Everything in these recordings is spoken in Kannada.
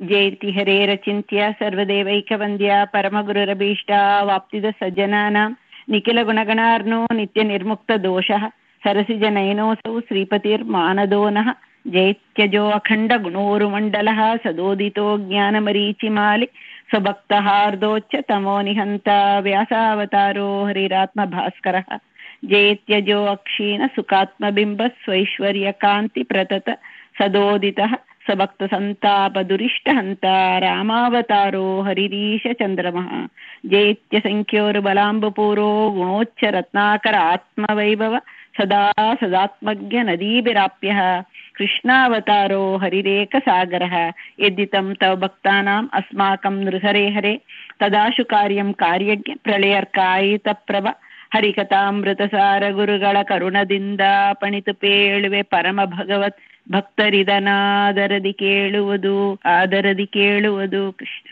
ಜಯತಿ ಹರೇರಚಿಂತ್ಯ ಸರ್ವದೇವೈಕವಂದ್ಯ ಪರಮಗುರುರಭೀಷ್ಟ ವಾಪ್ತಿದ ಸಜ್ಜನಾನಾಂ ನಿಖಿಲ ಗುಣಗಣಾರ್ನೋ ನಿತ್ಯ ನಿರ್ಮುಕ್ತ ದೋಷಃ ಸರಸಿಜ ನಯನೋಸೌ ಶ್ರೀಪತಿರ್ಮಾನದೋ ನಃ ಜೈತ್ಯಜೋ ಅಖಂಡ ಗುಣೋರುಮಂಡಲಃ ಸದೋದಿತೋ ಜ್ಞಾನಮರೀಚಿಮಾಲಿ ಸ್ವಭಕ್ತಹಾರ್ದೋಚ್ಚ ತಮೋ ನಿಹಂತ ವ್ಯಾಸಾವತಾರೋ ಹರಿರಾತ್ಮ ಭಾಸ್ಕರಃ ಜಯತ್ಯಜೋ ಅಕ್ಷೀಣ ಸುಖಾತ್ಮಬಿಂಬ ಸ್ವೈಶ್ವರ್ಯ ಕಾಂತಿ ಪ್ರತತ ಸದೋದಿತಃ ಸಭಕ್ತ ಸಂತಾಪ ದುರಿಷ್ಟ ಹಂತ ರಾಮಾವತಾರೋ ಹರಿರೀಶ ಚಂದ್ರಮಃ ಜೈತ್ಯ ಸಂಖ್ಯೋರು ಬಲಾಂಬಪೂರೋ ಗುಣೋಚ್ಚ ರತ್ನಾಕರ ಆತ್ಮವೈಭವ ಸದಾ ಸದಾತ್ಮಜ್ಞ ನದೀಭಿರಾಪ್ಯ ಕೃಷ್ಣಾವತಾರೋ ಹರಿರೇಕ ಸಾಗರ ಯದ್ದಿತಂ ತವ ಭಕ್ತಾನಾಂ ಅಸ್ಮಾಕಂ ನೃಹರೆ ಹರೆ ತದಾಶು ಕಾರ್ಯಂ ಕಾರ್ಯಜ್ಞ ಪ್ರಳಯರ್ಕಾಯಿತ ಪ್ರಭ ಹರಿಕಥಾಮೃತಸಾರ ಗುರುಗಳ ಕರುಣದಿಂದ ಪಣಿತು ಪೇಳುವೆ ಪರಮ ಭಗವತ್ ಭಕ್ತರಿದನಾದರದಿ ಕೇಳುವುದು ಆದರದಿ ಕೇಳುವುದು ಕೃಷ್ಣ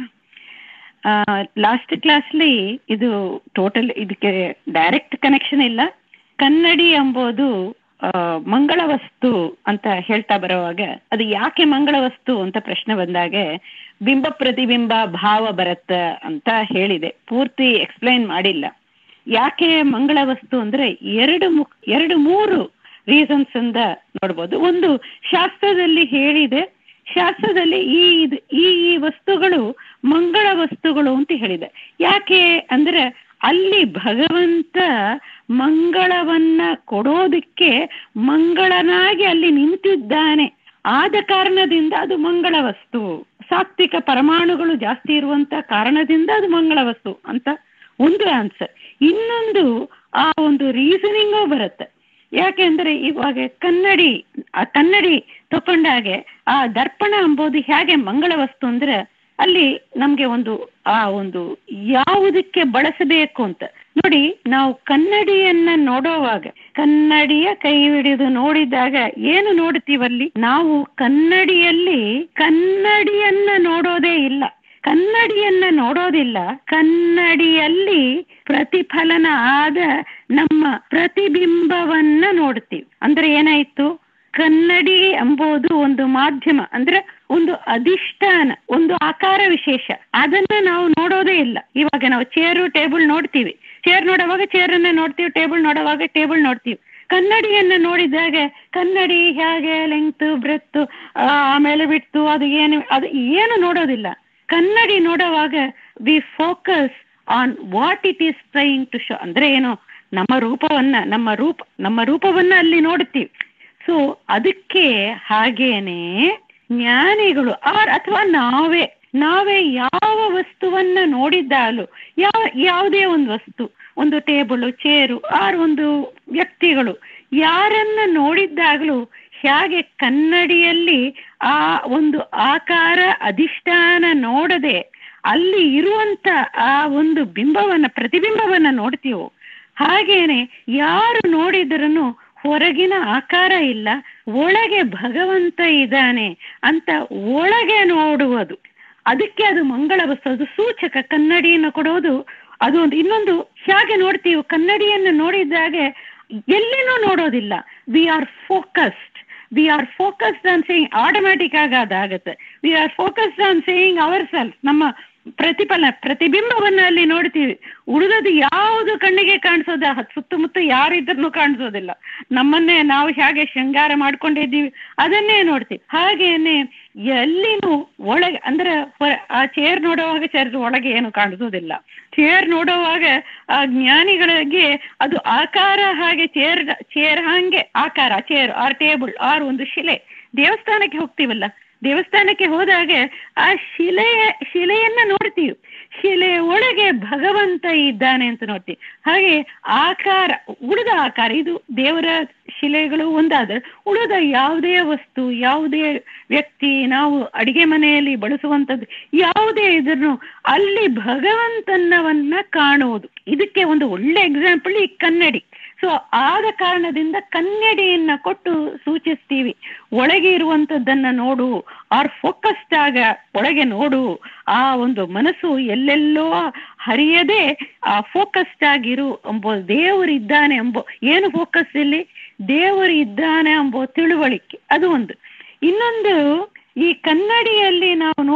ಲಾಸ್ಟ್ ಕ್ಲಾಸ್ಲಿ ಇದು ಟೋಟಲ್ ಇದಕ್ಕೆ ಡೈರೆಕ್ಟ್ ಕನೆಕ್ಷನ್ ಇಲ್ಲ ಕನ್ನಡಿ ಎಂಬುದು ಮಂಗಳ ವಸ್ತು ಅಂತ ಹೇಳ್ತಾ ಬರುವಾಗ ಅದು ಯಾಕೆ ಮಂಗಳ ವಸ್ತು ಅಂತ ಪ್ರಶ್ನೆ ಬಂದಾಗ ಬಿಂಬ ಪ್ರತಿಬಿಂಬ ಭಾವ ಬರತ್ತ ಅಂತ ಹೇಳಿದೆ ಪೂರ್ತಿ ಎಕ್ಸ್ಪ್ಲೈನ್ ಮಾಡಿಲ್ಲ ಯಾಕೆ ಮಂಗಳ ವಸ್ತು ಅಂದ್ರೆ ಎರಡು ಮುಖ ಎರಡು ಮೂರು ರೀಸನ್ಸ್ ಇಂದ ನೋಡ್ಬೋದು ಒಂದು ಶಾಸ್ತ್ರದಲ್ಲಿ ಹೇಳಿದೆ ಶಾಸ್ತ್ರದಲ್ಲಿ ಈ ಈ ಈ ವಸ್ತುಗಳು ಮಂಗಳ ವಸ್ತುಗಳು ಅಂತ ಹೇಳಿದೆ ಯಾಕೆ ಅಂದ್ರೆ ಅಲ್ಲಿ ಭಗವಂತ ಮಂಗಳವನ್ನ ಕೊಡೋದಕ್ಕೆ ಮಂಗಳನಾಗಿ ಅಲ್ಲಿ ನಿಂತಿದ್ದಾನೆ ಆದ ಕಾರಣದಿಂದ ಅದು ಮಂಗಳ ವಸ್ತು ಸಾತ್ವಿಕ ಪರಮಾಣುಗಳು ಜಾಸ್ತಿ ಇರುವಂತ ಕಾರಣದಿಂದ ಅದು ಮಂಗಳ ವಸ್ತು ಅಂತ ಒಂದು ಆನ್ಸರ್ ಇನ್ನೊಂದು ಆ ಒಂದು ರೀಸನಿಂಗು ಬರುತ್ತೆ ಯಾಕೆಂದ್ರೆ ಇವಾಗ ಕನ್ನಡಿ ಆ ಕನ್ನಡಿ ತಕೊಂಡಾಗೆ ಆ ದರ್ಪಣ ಎಂಬುದು ಹೇಗೆ ಮಂಗಳ ವಸ್ತು ಅಂದ್ರೆ ಅಲ್ಲಿ ನಮ್ಗೆ ಒಂದು ಆ ಒಂದು ಯಾವುದಕ್ಕೆ ಬಳಸಬೇಕು ಅಂತ ನೋಡಿ ನಾವು ಕನ್ನಡಿಯನ್ನ ನೋಡುವಾಗ ಕನ್ನಡಿಯ ಕೈ ಹಿಡಿದು ನೋಡಿದಾಗ ಏನು ನೋಡ್ತೀವಲ್ಲಿ ನಾವು ಕನ್ನಡಿಯಲ್ಲಿ ಕನ್ನಡಿಯನ್ನ ನೋಡೋದೇ ಇಲ್ಲ ಕನ್ನಡಿಯನ್ನ ನೋಡೋದಿಲ್ಲ ಕನ್ನಡಿಯಲ್ಲಿ ಪ್ರತಿಫಲನ ಆದ ನಮ್ಮ ಪ್ರತಿಬಿಂಬವನ್ನ ನೋಡ್ತೀವಿ ಅಂದ್ರೆ ಏನಾಯ್ತು ಕನ್ನಡಿ ಎಂಬುದು ಒಂದು ಮಾಧ್ಯಮ ಅಂದ್ರೆ ಒಂದು ಅಧಿಷ್ಠಾನ ಒಂದು ಆಕಾರ ವಿಶೇಷ ಅದನ್ನ ನಾವು ನೋಡೋದೇ ಇಲ್ಲ ಇವಾಗ ನಾವು ಚೇರು ಟೇಬಲ್ ನೋಡ್ತೀವಿ ಚೇರ್ ನೋಡುವಾಗ ಚೇರ್ ಅನ್ನ ನೋಡ್ತೀವಿ ಟೇಬಲ್ ನೋಡುವಾಗ ಟೇಬಲ್ ನೋಡ್ತೀವಿ ಕನ್ನಡಿಯನ್ನ ನೋಡಿದಾಗ ಕನ್ನಡಿ ಹೇಗೆ ಲೆಂಗ್ತ್ ಬ್ರೆತ್ ಆಮೇಲೆ ಬಿಟ್ಟು ಅದು ಏನು ಅದು ಏನು ನೋಡೋದಿಲ್ಲ ಕನ್ನಡಿ ನೋಡುವಾಗ we focus on what it is trying to show ಅಂದ್ರೆ ಏನು ನಮ್ಮ ರೂಪವನ್ನ ನಮ್ಮ ರೂಪ ನಮ್ಮ ರೂಪವನ್ನ ಅಲ್ಲಿ ನೋಡ್ತೀವಿ ಸೊ ಅದಕ್ಕೆ ಹಾಗೇನೆ ಜ್ಞಾನಿಗಳು ಆರ್ ಅಥವಾ ನಾವೇ ನಾವೇ ಯಾವ ವಸ್ತುವನ್ನ ನೋಡಿದ್ದಾಲು ಯಾವ ಯಾವುದೇ ಒಂದು ವಸ್ತು ಒಂದು ಟೇಬಲ್ ಚೇರು ಆರ್ ಒಂದು ವ್ಯಕ್ತಿಗಳು ಯಾರನ್ನ ನೋಡಿದ್ದಾಗಲೂ ಹೇಗೆ ಕನ್ನಡಿಯಲ್ಲಿ ಆ ಒಂದು ಆಕಾರ ಅಧಿಷ್ಠಾನ ನೋಡದೆ ಅಲ್ಲಿ ಇರುವಂತ ಆ ಒಂದು ಬಿಂಬವನ್ನ ಪ್ರತಿಬಿಂಬವನ್ನ ನೋಡ್ತೀವೋ ಹಾಗೇನೆ ಯಾರು ನೋಡಿದ್ರೂ ಹೊರಗಿನ ಆಕಾರ ಇಲ್ಲ ಒಳಗೆ ಭಗವಂತ ಇದ್ದಾನೆ ಅಂತ ಒಳಗೆ ನೋಡುವುದು ಅದಕ್ಕೆ ಅದು ಮಂಗಳ ವಸ್ತು ಅದು ಸೂಚಕ ಕನ್ನಡಿಯನ್ನು ಕೊಡೋದು ಅದು ಒಂದು ಇನ್ನೊಂದು ಹೇಗೆ ನೋಡ್ತೀವಿ ಕನ್ನಡಿಯನ್ನು ನೋಡಿದಾಗೆ ಎಲ್ಲಿನೂ ನೋಡೋದಿಲ್ಲ we are focused we are focused on saying automatic ಆಗಿ ಅದಾಗತ್ತೆ we are focused on saying our self ನಮ್ಮ ಪ್ರತಿಫಲ ಪ್ರತಿಬಿಂಬವನ್ನ ಅಲ್ಲಿ ನೋಡ್ತೀವಿ ಉಳಿದದು ಯಾವುದು ಕಣ್ಣಿಗೆ ಕಾಣಿಸೋದ ಸುತ್ತಮುತ್ತ ಯಾರಿದ್ರೂ ಕಾಣಿಸೋದಿಲ್ಲ ನಮ್ಮನ್ನೇ ನಾವು ಹೇಗೆ ಶೃಂಗಾರ ಮಾಡ್ಕೊಂಡಿದ್ದೀವಿ ಅದನ್ನೇ ನೋಡ್ತೀವಿ ಹಾಗೇನೆ ಎಲ್ಲಿನೂ ಒಳಗೆ ಅಂದ್ರೆ ಆ ಚೇರ್ ನೋಡುವಾಗ ಚೇರ್ ಒಳಗೆ ಏನು ಕಾಣಿಸೋದಿಲ್ಲ ಚೇರ್ ನೋಡುವಾಗ ಆ ಜ್ಞಾನಿಗಳಿಗೆ ಅದು ಆಕಾರ ಹಾಗೆ ಚೇರ್ ಚೇರ್ ಹಾಗೆ ಆಕಾರ ಚೇರ್ ಆರ್ ಟೇಬಲ್ ಆರ್ ಒಂದು ಶಿಲೆ ದೇವಸ್ಥಾನಕ್ಕೆ ಹೋಗ್ತೀವಲ್ಲ ದೇವಸ್ಥಾನಕ್ಕೆ ಹೋದಾಗ ಆ ಶಿಲೆಯ ಶಿಲೆಯನ್ನ ನೋಡ್ತೀವಿ ಶಿಲೆ ಒಳಗೆ ಭಗವಂತ ಇದ್ದಾನೆ ಅಂತ ನೋಡ್ತೀವಿ ಹಾಗೆ ಆಕಾರ ಉಳಿದ ಆಕಾರ ಇದು ದೇವರ ಶಿಲೆಗಳು ಒಂದಾದ್ರೆ ಉಳಿದ ಯಾವುದೇ ವಸ್ತು ಯಾವುದೇ ವ್ಯಕ್ತಿ ನಾವು ಅಡಿಗೆ ಮನೆಯಲ್ಲಿ ಬಳಸುವಂಥದ್ದು ಯಾವುದೇ ಇದ್ರೂ ಅಲ್ಲಿ ಭಗವಂತನವನ್ನ ಕಾಣುವುದು ಇದಕ್ಕೆ ಒಂದು ಒಳ್ಳೆ ಎಕ್ಸಾಂಪಲ್ ಈ ಕನ್ನಡಿ ಸೊ ಆದ ಕಾರಣದಿಂದ ಕನ್ನಡಿಯನ್ನ ಕೊಟ್ಟು ಸೂಚಿಸ್ತೀವಿ ಒಳಗೆ ಇರುವಂತದ್ದನ್ನ ನೋಡು ಆರ್ ಫೋಕಸ್ಡ್ ಆಗ ಒಳಗೆ ನೋಡು ಆ ಒಂದು ಮನಸ್ಸು ಎಲ್ಲೆಲ್ಲೋ ಹರಿಯದೆ ಆ ಫೋಕಸ್ಡ್ ಆಗಿರು ಎಂಬ ದೇವರು ಇದ್ದಾನೆ ಎಂಬ ಏನು ಫೋಕಸ್ ಇಲ್ಲಿ ದೇವರು ಇದ್ದಾನೆ ಎಂಬ ತಿಳುವಳಿಕೆ ಅದು ಒಂದು ಇನ್ನೊಂದು ಈ ಕನ್ನಡಿಯಲ್ಲಿ ನಾವು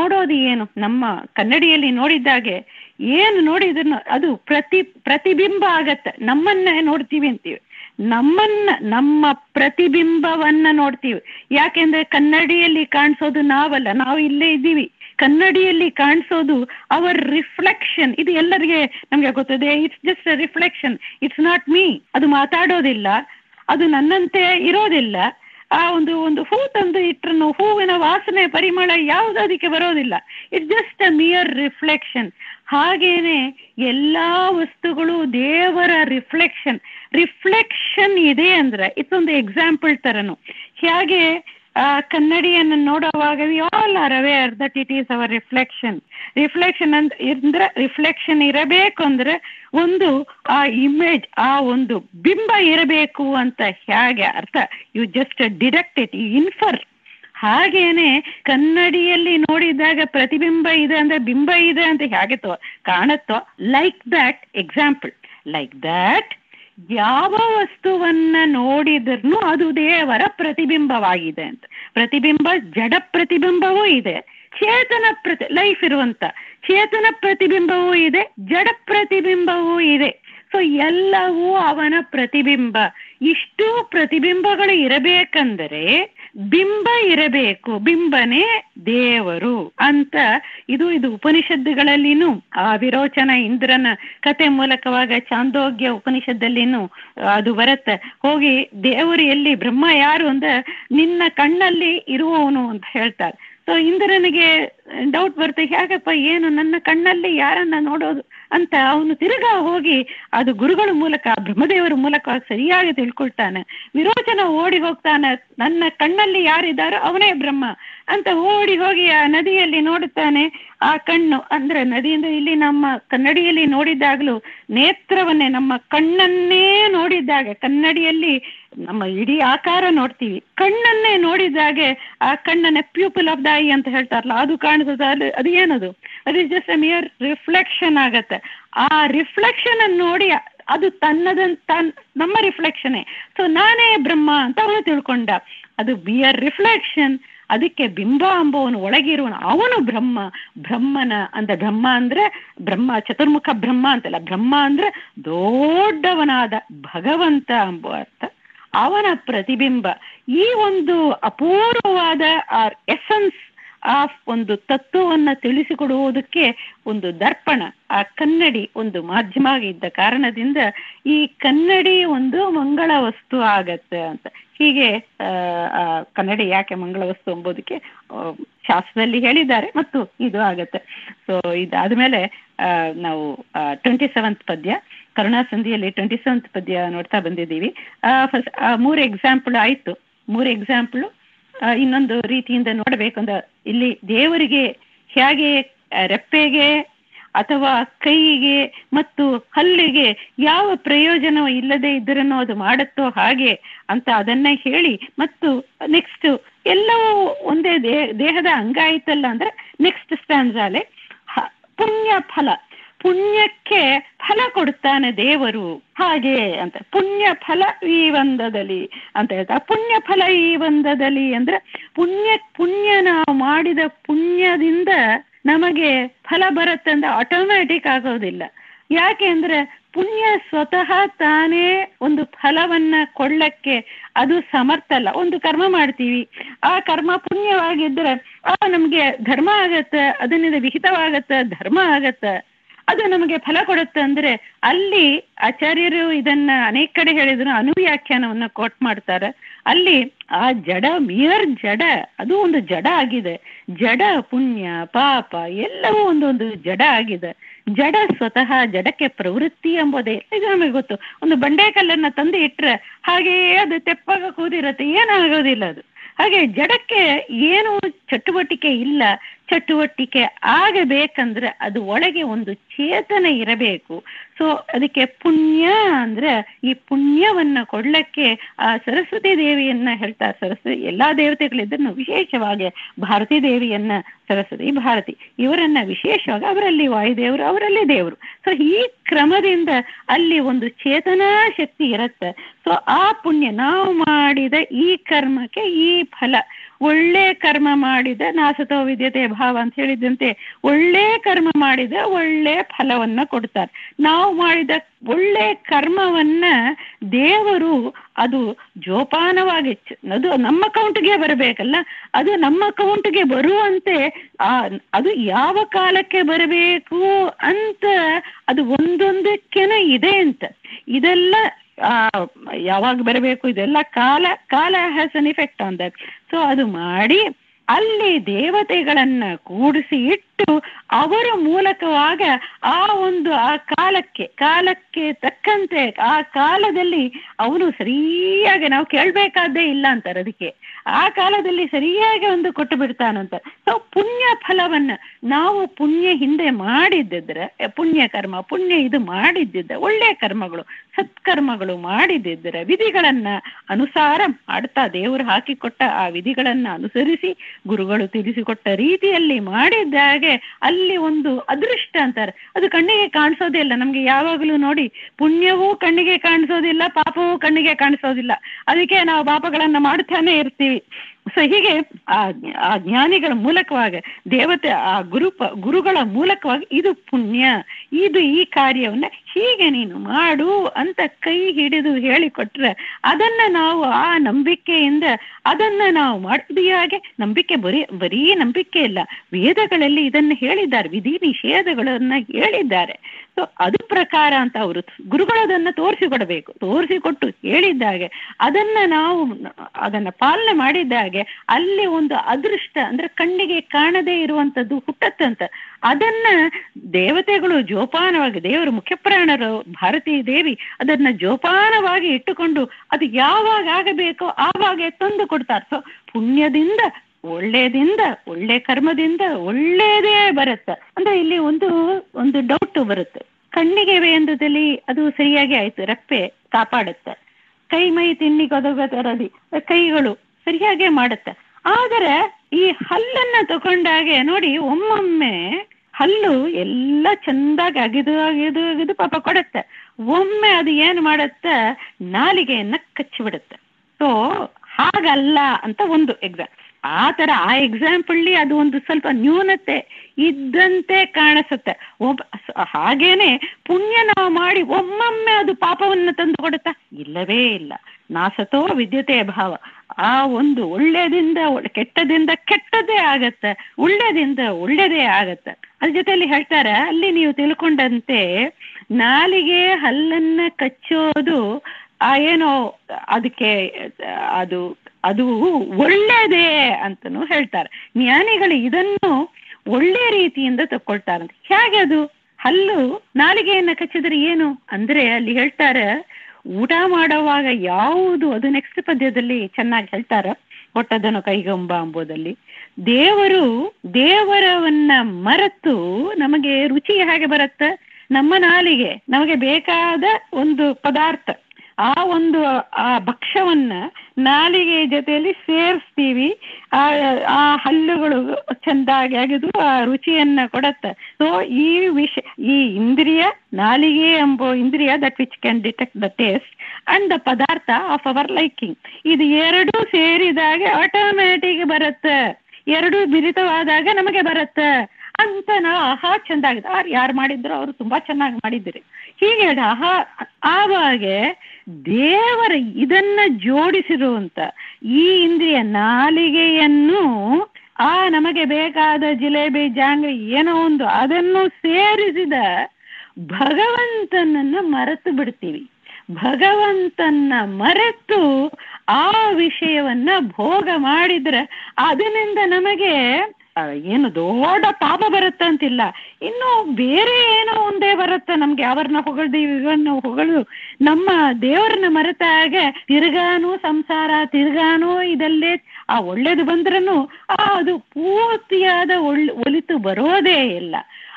ನೋಡೋದು ಏನು ನಮ್ಮ ಕನ್ನಡಿಯಲ್ಲಿ ನೋಡಿದ್ದಾಗೆ ಏನು ನೋಡಿದ್ರು ಅದು ಪ್ರತಿ ಪ್ರತಿಬಿಂಬ ಆಗತ್ತೆ ನಮ್ಮನ್ನೇ ನೋಡ್ತೀವಿ ಅಂತೀವಿ ನಮ್ಮನ್ನ ನಮ್ಮ ಪ್ರತಿಬಿಂಬವನ್ನ ನೋಡ್ತೀವಿ ಯಾಕೆಂದ್ರೆ ಕನ್ನಡಿಯಲ್ಲಿ ಕಾಣಿಸೋದು ನಾವಲ್ಲ ನಾವು ಇಲ್ಲೇ ಇದ್ದೀವಿ ಕನ್ನಡಿಯಲ್ಲಿ ಕಾಣಿಸೋದು ಅವರ್ ರಿಫ್ಲೆಕ್ಷನ್ ಇದು ಎಲ್ಲರಿಗೆ ನಮ್ಗೆ ಗೊತ್ತದೆ it's just reflection it's not me ಅದು ಮಾತಾಡೋದಿಲ್ಲ ಅದು ನನ್ನಂತೆ ಇರೋದಿಲ್ಲ ಆ ಒಂದು ಒಂದು ಹೂ ತಂದು ಇಟ್ರು ಹೂವಿನ ವಾಸನೆ ಪರಿಮಳ ಯಾವುದು ಅದಕ್ಕೆ ಬರೋದಿಲ್ಲ it's just a mere reflection ಹಾಗೇನೆ ಎಲ್ಲಾ ವಸ್ತುಗಳು ದೇವರ ರಿಫ್ಲೆಕ್ಷನ್ ರಿಫ್ಲೆಕ್ಷನ್ ಇದೆ ಅಂದ್ರೆ ಇಟ್ಸ್ ಒಂದು ಎಕ್ಸಾಂಪಲ್ ತರನು ಹೇಗೆ ಆ ಕನ್ನಡಿಯನ್ನು ನೋಡುವಾಗ we all are aware that it is our reflection reflection ಅಂದ್ರೆ ರಿಫ್ಲೆಕ್ಷನ್ ಇರಬೇಕು ಅಂದ್ರೆ ಒಂದು ಆ ಇಮೇಜ್ ಆ ಒಂದು ಬಿಂಬ ಇರಬೇಕು ಅಂತ ಹೇಗೆ ಅರ್ಥ you just deduct it you infer ಹಾಗೇನೆ ಕನ್ನಡಿಯಲ್ಲಿ ನೋಡಿದಾಗ ಪ್ರತಿಬಿಂಬ ಇದೆ ಅಂದ್ರೆ ಬಿಂಬ ಇದೆ ಅಂತ ಹೇಗೆ ತೋ ಕಾಣುತ್ತೋ like that example like that ಯಾವ ವಸ್ತುವನ್ನ ನೋಡಿದ್ರೂ ಅದು ದೇವರ ಪ್ರತಿಬಿಂಬವಾಗಿದೆ ಅಂತ ಪ್ರತಿಬಿಂಬ ಜಡ ಪ್ರತಿಬಿಂಬವೂ ಇದೆ ಚೇತನ ಪ್ರತಿ ಲೈಫ್ ಇರುವಂತ ಚೇತನ ಪ್ರತಿಬಿಂಬವೂ ಇದೆ ಜಡ ಪ್ರತಿಬಿಂಬವೂ ಇದೆ ಸೊ ಎಲ್ಲವೂ ಅವನ ಪ್ರತಿಬಿಂಬ ಇಷ್ಟು ಪ್ರತಿಬಿಂಬಗಳು ಇರಬೇಕಂದರೆ ಬಿಂಬ ಇರಬೇಕು ಬಿಂಬನೇ ದೇವರು ಅಂತ ಇದು ಇದು ಉಪನಿಷತ್ತುಗಳಲ್ಲಿನೂ ಆ ವಿರೋಚನ ಇಂದ್ರನ ಕತೆ ಮೂಲಕವಾಗ ಚಾಂದೋಗ್ಯ ಉಪನಿಷತ್ತಲ್ಲಿನೂ ಅದು ಬರುತ್ತೆ ಹೋಗಿ ದೇವರು ಎಲ್ಲಿ ಬ್ರಹ್ಮ ಯಾರು ಅಂದ್ರೆ ನಿನ್ನ ಕಣ್ಣಲ್ಲಿ ಇರುವವನು ಅಂತ ಹೇಳ್ತಾರೆ ಸೊ ಇಂದ್ರನಿಗೆ ಡೌಟ್ ಬರುತ್ತೆ ಹೇಗಪ್ಪ ಏನು ನನ್ನ ಕಣ್ಣಲ್ಲಿ ಯಾರನ್ನ ನೋಡೋದು ಅಂತ ಅವನು ತಿರುಗಾ ಹೋಗಿ ಅದು ಗುರುಗಳ ಮೂಲಕ ಬ್ರಹ್ಮದೇವರ ಮೂಲಕ ಸರಿಯಾಗಿ ತಿಳ್ಕೊಳ್ತಾನೆ ವಿರೋಚನ ಓಡಿ ಹೋಗ್ತಾನೆ ನನ್ನ ಕಣ್ಣಲ್ಲಿ ಯಾರಿದ್ದಾರೋ ಅವನೇ ಬ್ರಹ್ಮ ಅಂತ ಓಡಿ ಹೋಗಿ ಆ ನದಿಯಲ್ಲಿ ನೋಡುತ್ತಾನೆ ಆ ಕಣ್ಣು ಅಂದ್ರೆ ನದಿಯಿಂದ ಇಲ್ಲಿ ನಮ್ಮ ಕನ್ನಡಿಯಲ್ಲಿ ನೋಡಿದಾಗಲೂ ನೇತ್ರವನ್ನೇ ನಮ್ಮ ಕಣ್ಣನ್ನೇ ನೋಡಿದಾಗ ಕನ್ನಡಿಯಲ್ಲಿ ನಮ್ಮ ಇಡೀ ಆಕಾರ ನೋಡ್ತೀವಿ ಕಣ್ಣನ್ನೇ ನೋಡಿದಾಗೆ ಆ ಕಣ್ಣನ್ನ ಪ್ಯೂಪಲ್ ಆಫ್ ದ ಐ ಅಂತ ಹೇಳ್ತಾರಲ್ಲ ಅದು ಕಾಣಿಸುತ್ತೆ ಅದು ಅದು ಏನದು ಅದು ಜಸ್ಟ್ ಅ ಮಿಯರ್ ರಿಫ್ಲೆಕ್ಷನ್ ಆಗತ್ತೆ ಆ ರಿಫ್ಲೆಕ್ಷನ್ ಅನ್ನು ನೋಡಿ ಅದು ತನ್ನದನ್ ತನ್ ನಮ್ಮ ರಿಫ್ಲೆಕ್ಷನೇ ಸೊ ನಾನೇ ಬ್ರಹ್ಮ ಅಂತ ಅವನು ತಿಳ್ಕೊಂಡ ಅದು ಬಿಯರ್ ರಿಫ್ಲೆಕ್ಷನ್ ಅದಕ್ಕೆ ಬಿಂಬ ಅಂಬವನು ಒಳಗಿರುವನು ಅವನು ಬ್ರಹ್ಮ ಬ್ರಹ್ಮನ ಅಂತ ಬ್ರಹ್ಮ ಅಂದ್ರೆ ಬ್ರಹ್ಮ ಚತುರ್ಮುಖ ಬ್ರಹ್ಮ ಅಂತಲ್ಲ ಬ್ರಹ್ಮ ಅಂದ್ರೆ ದೊಡ್ಡವನಾದ ಭಗವಂತ ಎಂಬ ಅರ್ಥ ಅವನ ಪ್ರತಿಬಿಂಬ ಈ ಒಂದು ಅಪೂರ್ವವಾದ ಎಸೆನ್ಸ್ ಆಫ್ ಒಂದು ತತ್ವವನ್ನ ತಿಳಿಸಿಕೊಡುವುದಕ್ಕೆ ಒಂದು ದರ್ಪಣ ಆ ಕನ್ನಡಿ ಒಂದು ಮಾಧ್ಯಮ ಇದ್ದ ಕಾರಣದಿಂದ ಈ ಕನ್ನಡಿ ಒಂದು ಮಂಗಳ ವಸ್ತು ಆಗತ್ತೆ ಅಂತ ಹೀಗೆ ಆ ಕನ್ನಡಿ ಯಾಕೆ ಮಂಗಳ ವಸ್ತು ಎಂಬುದಕ್ಕೆ ಶಾಸ್ತ್ರದಲ್ಲಿ ಹೇಳಿದ್ದಾರೆ ಮತ್ತು ಇದು ಆಗತ್ತೆ ಸೊ ಇದಾದ್ಮೇಲೆ ನಾವು ಟ್ವೆಂಟಿ ಸೆವೆಂತ್ ಪದ್ಯ ಕರುಣಾಸಂಧಿಯಲ್ಲಿ ಟ್ವೆಂಟಿ ಸೆವೆಂತ್ ಪದ್ಯ ನೋಡ್ತಾ ಬಂದಿದ್ದೀವಿ ಫಸ್ಟ್ ಮೂರು ಎಕ್ಸಾಂಪಲ್ ಆಯ್ತು ಮೂರು ಎಕ್ಸಾಂಪಲ್ ಇನ್ನೊಂದು ರೀತಿಯಿಂದ ನೋಡಬೇಕು ಅಂದ್ರೆ ಇಲ್ಲಿ ದೇವರಿಗೆ ಹೇಗೆ ರೆಪ್ಪೆಗೆ ಅಥವಾ ಕೈಗೆ ಮತ್ತು ಹಲ್ಲಿಗೆ ಯಾವ ಪ್ರಯೋಜನ ಇಲ್ಲದೆ ಇದ್ದರನ್ನು ಅದು ಮಾಡುತ್ತೋ ಹಾಗೆ ಅಂತ ಅದನ್ನ ಹೇಳಿ ಮತ್ತು ನೆಕ್ಸ್ಟ್ ಎಲ್ಲವೂ ಒಂದೇ ದೇಹದ ಅಂಗ ಆಯ್ತಲ್ಲ ಅಂದ್ರೆ ನೆಕ್ಸ್ಟ್ ಸ್ಟ್ಯಾನ್ಸಾಲೆ ಪುಣ್ಯ ಫಲ ಪುಣ್ಯಕ್ಕೆ ಫಲ ಕೊಡ್ತಾನೆ ದೇವರು ಹಾಗೆ ಅಂತ ಪುಣ್ಯ ಫಲ ಈ ಒಂದದಲ್ಲಿ ಅಂತ ಹೇಳ್ತಾರೆ ಪುಣ್ಯ ಫಲ ಈ ಒಂದದಲ್ಲಿ ಅಂದ್ರೆ ಪುಣ್ಯ ಪುಣ್ಯ ನಾವು ಮಾಡಿದ ಪುಣ್ಯದಿಂದ ನಮಗೆ ಫಲ ಬರುತ್ತೆ ಅಂದ್ರೆ ಆಟೋಮ್ಯಾಟಿಕ್ ಆಗೋದಿಲ್ಲ ಯಾಕೆ ಅಂದ್ರೆ ಪುಣ್ಯ ಸ್ವತಃ ತಾನೇ ಒಂದು ಫಲವನ್ನ ಕೊಳ್ಳಕ್ಕೆ ಅದು ಸಮರ್ಥ ಅಲ್ಲ ಒಂದು ಕರ್ಮ ಮಾಡ್ತೀವಿ ಆ ಕರ್ಮ ಪುಣ್ಯವಾಗಿದ್ರೆ ಆ ನಮ್ಗೆ ಧರ್ಮ ಆಗತ್ತೆ ಅದರಿಂದ ವಿಹಿತವಾಗತ್ತೆ ಧರ್ಮ ಆಗತ್ತೆ ಅದು ನಮಗೆ ಫಲ ಕೊಡುತ್ತೆ ಅಂದ್ರೆ ಅಲ್ಲಿ ಆಚಾರ್ಯರು ಇದನ್ನ ಅನೇಕ ಕಡೆ ಹೇಳಿದ್ರು ಅನುವ್ಯಾಖ್ಯಾನವನ್ನ ಕೋಟ್ ಮಾಡ್ತಾರೆ ಅಲ್ಲಿ ಆ ಜಡ ಮಿಯರ್ ಜಡ ಅದು ಒಂದು ಜಡ ಆಗಿದೆ ಜಡ ಪುಣ್ಯ ಪಾಪ ಎಲ್ಲವೂ ಒಂದೊಂದು ಜಡ ಆಗಿದೆ ಜಡ ಸ್ವತಃ ಜಡಕ್ಕೆ ಪ್ರವೃತ್ತಿ ಎಂಬುದೇ ಇದು ನಮಗೆ ಗೊತ್ತು ಒಂದು ಬಂಡೆಕಲ್ಲನ್ನ ತಂದು ಇಟ್ರೆ ಹಾಗೆಯೇ ಅದು ತೆಪ್ಪಾಗ ಕೂದಿರತ್ತೆ ಏನಾಗೋದಿಲ್ಲ ಅದು ಹಾಗೆ ಜಡಕ್ಕೆ ಏನು ಚಟುವಟಿಕೆ ಇಲ್ಲ ಚಟುವಟಿಕೆ ಆಗಬೇಕಂದ್ರೆ ಅದು ಒಳಗೆ ಒಂದು ಚೇತನ ಇರಬೇಕು ಸೊ ಅದಕ್ಕೆ ಪುಣ್ಯ ಅಂದ್ರೆ ಈ ಪುಣ್ಯವನ್ನ ಕೊಡ್ಲಿಕ್ಕೆ ಆ ಸರಸ್ವತಿ ದೇವಿಯನ್ನ ಹೇಳ್ತಾರೆ ಸರಸ್ವತಿ ಎಲ್ಲಾ ದೇವತೆಗಳಿದ್ದನ್ನು ವಿಶೇಷವಾಗಿ ಭಾರತೀ ದೇವಿಯನ್ನ ಸರಸ್ವತಿ ಭಾರತಿ ಇವರನ್ನ ವಿಶೇಷವಾಗಿ ಅವರಲ್ಲಿ ವಾಯುದೇವರು ಅವರಲ್ಲಿ ದೇವರು ಸೊ ಈ ಕ್ರಮದಿಂದ ಅಲ್ಲಿ ಒಂದು ಚೇತನಾ ಶಕ್ತಿ ಇರುತ್ತೆ ಸೊ ಆ ಪುಣ್ಯ ನಾವು ಮಾಡಿದ ಈ ಕರ್ಮಕ್ಕೆ ಈ ಫಲ ಒಳ್ಳೆ ಕರ್ಮ ಮಾಡಿದ ನಾಸತೋ ವಿದ್ಯತೆ ಭಾವ ಅಂತ ಹೇಳಿದಂತೆ ಒಳ್ಳೆ ಕರ್ಮ ಮಾಡಿದ ಒಳ್ಳೆ ಫಲವನ್ನ ಕೊಡ್ತಾರೆ ನಾವು ಮಾಡಿದ ಒಳ್ಳೆ ಕರ್ಮವನ್ನ ದೇವರು ಅದು ಜೋಪಾನವಾಗಿ ಅದು ನಮ್ಮ ಕೌಂಟ್ಗೆ ಬರಬೇಕಲ್ಲ ಅದು ನಮ್ಮ ಕೌಂಟ್ಗೆ ಬರುವಂತೆ ಆ ಅದು ಯಾವ ಕಾಲಕ್ಕೆ ಬರಬೇಕು ಅಂತ ಅದು ಒಂದೊಂದಕ್ಕೆನ ಇದೆ ಅಂತ ಇದೆಲ್ಲ ಆ ಯಾವಾಗ ಬರಬೇಕು ಇದೆಲ್ಲ ಕಾಲ ಕಾಲ has an effect on that so ಅದು ಮಾಡಿ ಅಲ್ಲಿ ದೇವತೆಗಳನ್ನ ಕೂಡಿಸಿ ಇಟ್ಟು ಅವರ ಮೂಲಕವಾಗ ಆ ಒಂದು ಆ ಕಾಲಕ್ಕೆ ಕಾಲಕ್ಕೆ ತಕ್ಕಂತೆ ಆ ಕಾಲದಲ್ಲಿ ಅವನು ಸರಿಯಾಗಿ ನಾವು ಕೇಳಬೇಕಾದ್ದೇ ಇಲ್ಲ ಅಂತಾರೆ ಅದಕ್ಕೆ ಆ ಕಾಲದಲ್ಲಿ ಸರಿಯಾಗಿ ಒಂದು ಕೊಟ್ಟು ಬಿಡ್ತಾನಂತ ಸೊ ಪುಣ್ಯ ಫಲವನ್ನ ನಾವು ಪುಣ್ಯ ಹಿಂದೆ ಮಾಡಿದ್ದಿದ್ರೆ ಪುಣ್ಯ ಕರ್ಮ ಪುಣ್ಯ ಇದು ಮಾಡಿದ್ದಿದ್ದ ಒಳ್ಳೆ ಕರ್ಮಗಳು ಸತ್ಕರ್ಮಗಳು ಮಾಡಿದ್ದಿದ್ರೆ ವಿಧಿಗಳನ್ನ ಅನುಸಾರ ಮಾಡ್ತಾ ದೇವರು ಹಾಕಿಕೊಟ್ಟ ಆ ವಿಧಿಗಳನ್ನ ಅನುಸರಿಸಿ ಗುರುಗಳು ತಿಳಿಸಿಕೊಟ್ಟ ರೀತಿಯಲ್ಲಿ ಮಾಡಿದ್ದಾಗೆ ಅಲ್ಲಿ ಒಂದು ಅದೃಷ್ಟ ಅಂತಾರೆ ಅದು ಕಣ್ಣಿಗೆ ಕಾಣಿಸೋದೇ ಇಲ್ಲ ನಮ್ಗೆ ಯಾವಾಗಲೂ ನೋಡಿ ಪುಣ್ಯವೂ ಕಣ್ಣಿಗೆ ಕಾಣಿಸೋದಿಲ್ಲ ಪಾಪವೂ ಕಣ್ಣಿಗೆ ಕಾಣಿಸೋದಿಲ್ಲ ಅದಕ್ಕೆ ನಾವು ಪಾಪಗಳನ್ನ ಮಾಡ್ತಾನೆ ಇರ್ತೀವಿ ಸೊ ಹೀಗೆ ಆ ಆ ಜ್ಞಾನಿಗಳ ಮೂಲಕವಾಗಿ ದೇವತೆ ಆ ಗುರು ಗುರುಗಳ ಮೂಲಕವಾಗಿ ಇದು ಪುಣ್ಯ ಇದು ಈ ಕಾರ್ಯವನ್ನ ಹೀಗೆ ನೀನು ಮಾಡು ಅಂತ ಕೈ ಹಿಡಿದು ಹೇಳಿಕೊಟ್ರೆ ಅದನ್ನ ನಾವು ಆ ನಂಬಿಕೆಯಿಂದ ಅದನ್ನ ನಾವು ಮಾಡಿದ ಹಾಗೆ ನಂಬಿಕೆ ಬರೀ ಬರೀ ನಂಬಿಕೆ ಇಲ್ಲ ವೇದಗಳಲ್ಲಿ ಇದನ್ನ ಹೇಳಿದ್ದಾರೆ ವಿಧಿ ನಿಷೇಧಗಳನ್ನ ಹೇಳಿದ್ದಾರೆ ಸೊ ಅದು ಪ್ರಕಾರ ಅಂತ ಅವರು ಗುರುಗಳು ಅದನ್ನ ತೋರಿಸಿಕೊಡಬೇಕು ತೋರಿಸಿಕೊಟ್ಟು ಹೇಳಿದ್ದಾಗೆ ಅದನ್ನ ನಾವು ಅದನ್ನ ಪಾಲನೆ ಮಾಡಿದ್ದಾಗೆ ಅಲ್ಲಿ ಒಂದು ಅದೃಷ್ಟ ಅಂದ್ರೆ ಕಣ್ಣಿಗೆ ಕಾಣದೇ ಇರುವಂತದ್ದು ಹುಟ್ಟತ್ತಂತ ಅದನ್ನ ದೇವತೆಗಳು ಜೋಪಾನವಾಗಿ ದೇವರು ಮುಖ್ಯಪ್ರಾಣರು ಭಾರತೀ ದೇವಿ ಅದನ್ನ ಜೋಪಾನವಾಗಿ ಇಟ್ಟುಕೊಂಡು ಅದು ಯಾವಾಗ ಆಗಬೇಕೋ ಆವಾಗ ತಂದು ಕೊಡ್ತಾರೆ ಸೊ ಪುಣ್ಯದಿಂದ ಒಳ್ಳೇದಿಂದ ಒಳ್ಳೆ ಕರ್ಮದಿಂದ ಒಳ್ಳೇದೇ ಬರುತ್ತೆ ಅಂದ್ರೆ ಇಲ್ಲಿ ಒಂದು ಒಂದು ಡೌಟ್ ಬರುತ್ತೆ ಕಣ್ಣಿಗೆ ವೇಂದದಲ್ಲಿ ಅದು ಸರಿಯಾಗಿ ಆಯ್ತು ರೆಪ್ಪೆ ಕಾಪಾಡುತ್ತೆ ಕೈ ಮೈ ತಿನ್ನಿ ಕೊದಗತರದಿ ಕೈಗಳು ಸರಿಯಾಗೇ ಮಾಡುತ್ತೆ ಆದರೆ ಈ ಹಲ್ಲನ್ನ ತಗೊಂಡಾಗೆ ನೋಡಿ ಒಮ್ಮೊಮ್ಮೆ ಹಲ್ಲು ಎಲ್ಲ ಚಂದಾಗಿ ಅಗಿದು ಅಗಿದು ಅಗಿದು ಪಾಪ ಕೊಡುತ್ತೆ ಒಮ್ಮೆ ಅದು ಏನು ಮಾಡುತ್ತೆ ನಾಲಿಗೆಯನ್ನ ಕಚ್ಚಿಬಿಡುತ್ತೆ ಸೊ ಹಾಗಲ್ಲ ಅಂತ ಒಂದು ಎಕ್ಸಾಮ್ ಆ ತರ ಆ ಎಕ್ಸಾಂಪಲ್ಲಿ ಅದು ಒಂದು ಸ್ವಲ್ಪ ನ್ಯೂನತೆ ಇದ್ದಂತೆ ಕಾಣಿಸುತ್ತೆ ಒಬ್ಬ ಹಾಗೇನೆ ಪುಣ್ಯ ನಾವು ಮಾಡಿ ಒಮ್ಮೊಮ್ಮೆ ಅದು ಪಾಪವನ್ನು ತಂದು ಕೊಡುತ್ತಾ ಇಲ್ಲವೇ ಇಲ್ಲ ನಾಸತೋ ವಿದ್ಯತೆ ಭಾವ ಆ ಒಂದು ಒಳ್ಳೆದಿಂದ ಕೆಟ್ಟದಿಂದ ಕೆಟ್ಟದೇ ಆಗತ್ತೆ ಒಳ್ಳೆದಿಂದ ಒಳ್ಳೆದೇ ಆಗತ್ತೆ ಅದ್ರ ಜೊತೆಯಲ್ಲಿ ಹೇಳ್ತಾರೆ ಅಲ್ಲಿ ನೀವು ತಿಳ್ಕೊಂಡಂತೆ ನಾಲಿಗೆ ಹಲ್ಲನ್ನ ಕಚ್ಚೋದು ಆ ಏನೋ ಅದಕ್ಕೆ ಅದು ಅದು ಒಳ್ಳೇದೇ ಅಂತನೂ ಹೇಳ್ತಾರೆ ಜ್ಞಾನಿಗಳು ಇದನ್ನು ಒಳ್ಳೆ ರೀತಿಯಿಂದ ತಕೊಳ್ತಾರಂತೆ ಹೇಗೆ ಅದು ಹಲ್ಲು ನಾಲಿಗೆಯನ್ನ ಕಚ್ಚಿದ್ರೆ ಏನು ಅಂದ್ರೆ ಅಲ್ಲಿ ಹೇಳ್ತಾರೆ ಊಟ ಮಾಡುವಾಗ ಯಾವುದು ಅದು ನೆಕ್ಸ್ಟ್ ಪದ್ಯದಲ್ಲಿ ಚೆನ್ನಾಗಿ ಹೇಳ್ತಾರ ಕೊಟ್ಟದನು ಕೈಗೊಂಬ ಎಂಬುದಲ್ಲಿ ದೇವರು ದೇವರವನ್ನ ಮರೆತು ನಮಗೆ ರುಚಿ ಹೇಗೆ ಬರುತ್ತೆ ನಮ್ಮ ನಾಲಿಗೆ ನಮಗೆ ಬೇಕಾದ ಒಂದು ಪದಾರ್ಥ ಆ ಒಂದು ಆ ಭಕ್ಷ್ಯವನ್ನ ನಾಲಿಗೆ ಜೊತೆಯಲ್ಲಿ ಸೇರಿಸ್ತೀವಿ ಆ ಆ ಹಲ್ಲುಗಳು ಚೆಂದಾಗಿ ಅಗಿದು ಆ ರುಚಿಯನ್ನ ಕೊಡತ್ತೆ ಸೊ ಈ ವಿಷ ಈ ಇಂದ್ರಿಯ ನಾಲಿಗೆ ಎಂಬ ಇಂದ್ರಿಯ that which can detect the taste and the ಪದಾರ್ಥ ಆಫ್ ಅವರ್ ಲೈಕಿಂಗ್ ಇದು ಎರಡು ಸೇರಿದಾಗ ಆಟೋಮ್ಯಾಟಿಕ್ ಬರುತ್ತೆ ಎರಡು ಮಿಲಿತವಾದಾಗ ನಮಗೆ ಬರುತ್ತೆ ಅಂತ ನಾವು ಆಹಾ ಚೆಂದಾಗಿದೆ ಆರ್ ಯಾರು ಮಾಡಿದ್ರು ಅವರು ತುಂಬಾ ಚೆನ್ನಾಗಿ ಮಾಡಿದ್ರಿ ಹೀಗೆ ಹೇಳಿ ಆಹಾ ಆವಾಗ ದೇವರ ಇದನ್ನ ಜೋಡಿಸಿರುವಂತ ಈ ಇಂದ್ರಿಯ ನಾಲಿಗೆಯನ್ನು ಆ ನಮಗೆ ಬೇಕಾದ ಜಿಲೇಬಿ ಜಾಂಗ್ರಿ ಏನೋ ಒಂದು ಅದನ್ನು ಸೇರಿಸಿದ ಭಗವಂತನನ್ನ ಮರೆತು ಬಿಡ್ತೀವಿ ಭಗವಂತನ ಮರೆತು ಆ ವಿಷಯವನ್ನ ಭೋಗ ಮಾಡಿದ್ರೆ ಅದರಿಂದ ನಮಗೆ ಏನು ದೊಡ್ಡ ಪಾಪ ಬರುತ್ತೆ ಅಂತಿಲ್ಲ ಇನ್ನು ಬೇರೆ ಏನೋ ಒಂದೇ ಬರುತ್ತೆ ನಮ್ಗೆ ಯಾವನ್ನ ಹೊಗಳ್ದು ಇವನ್ನ ಹೊಗಳು ನಮ್ಮ ದೇವರನ್ನ ಮರೆತಾಗ ತಿರ್ಗಾನು ಸಂಸಾರ ತಿರ್ಗಾನು ಇದಲ್ಲೇ ಆ ಒಳ್ಳೇದು ಬಂದ್ರೂ ಆ ಅದು ಪೂರ್ತಿಯಾದ ಒಳ್ ಒಲಿತು ಬರೋದೇ ಇಲ್ಲ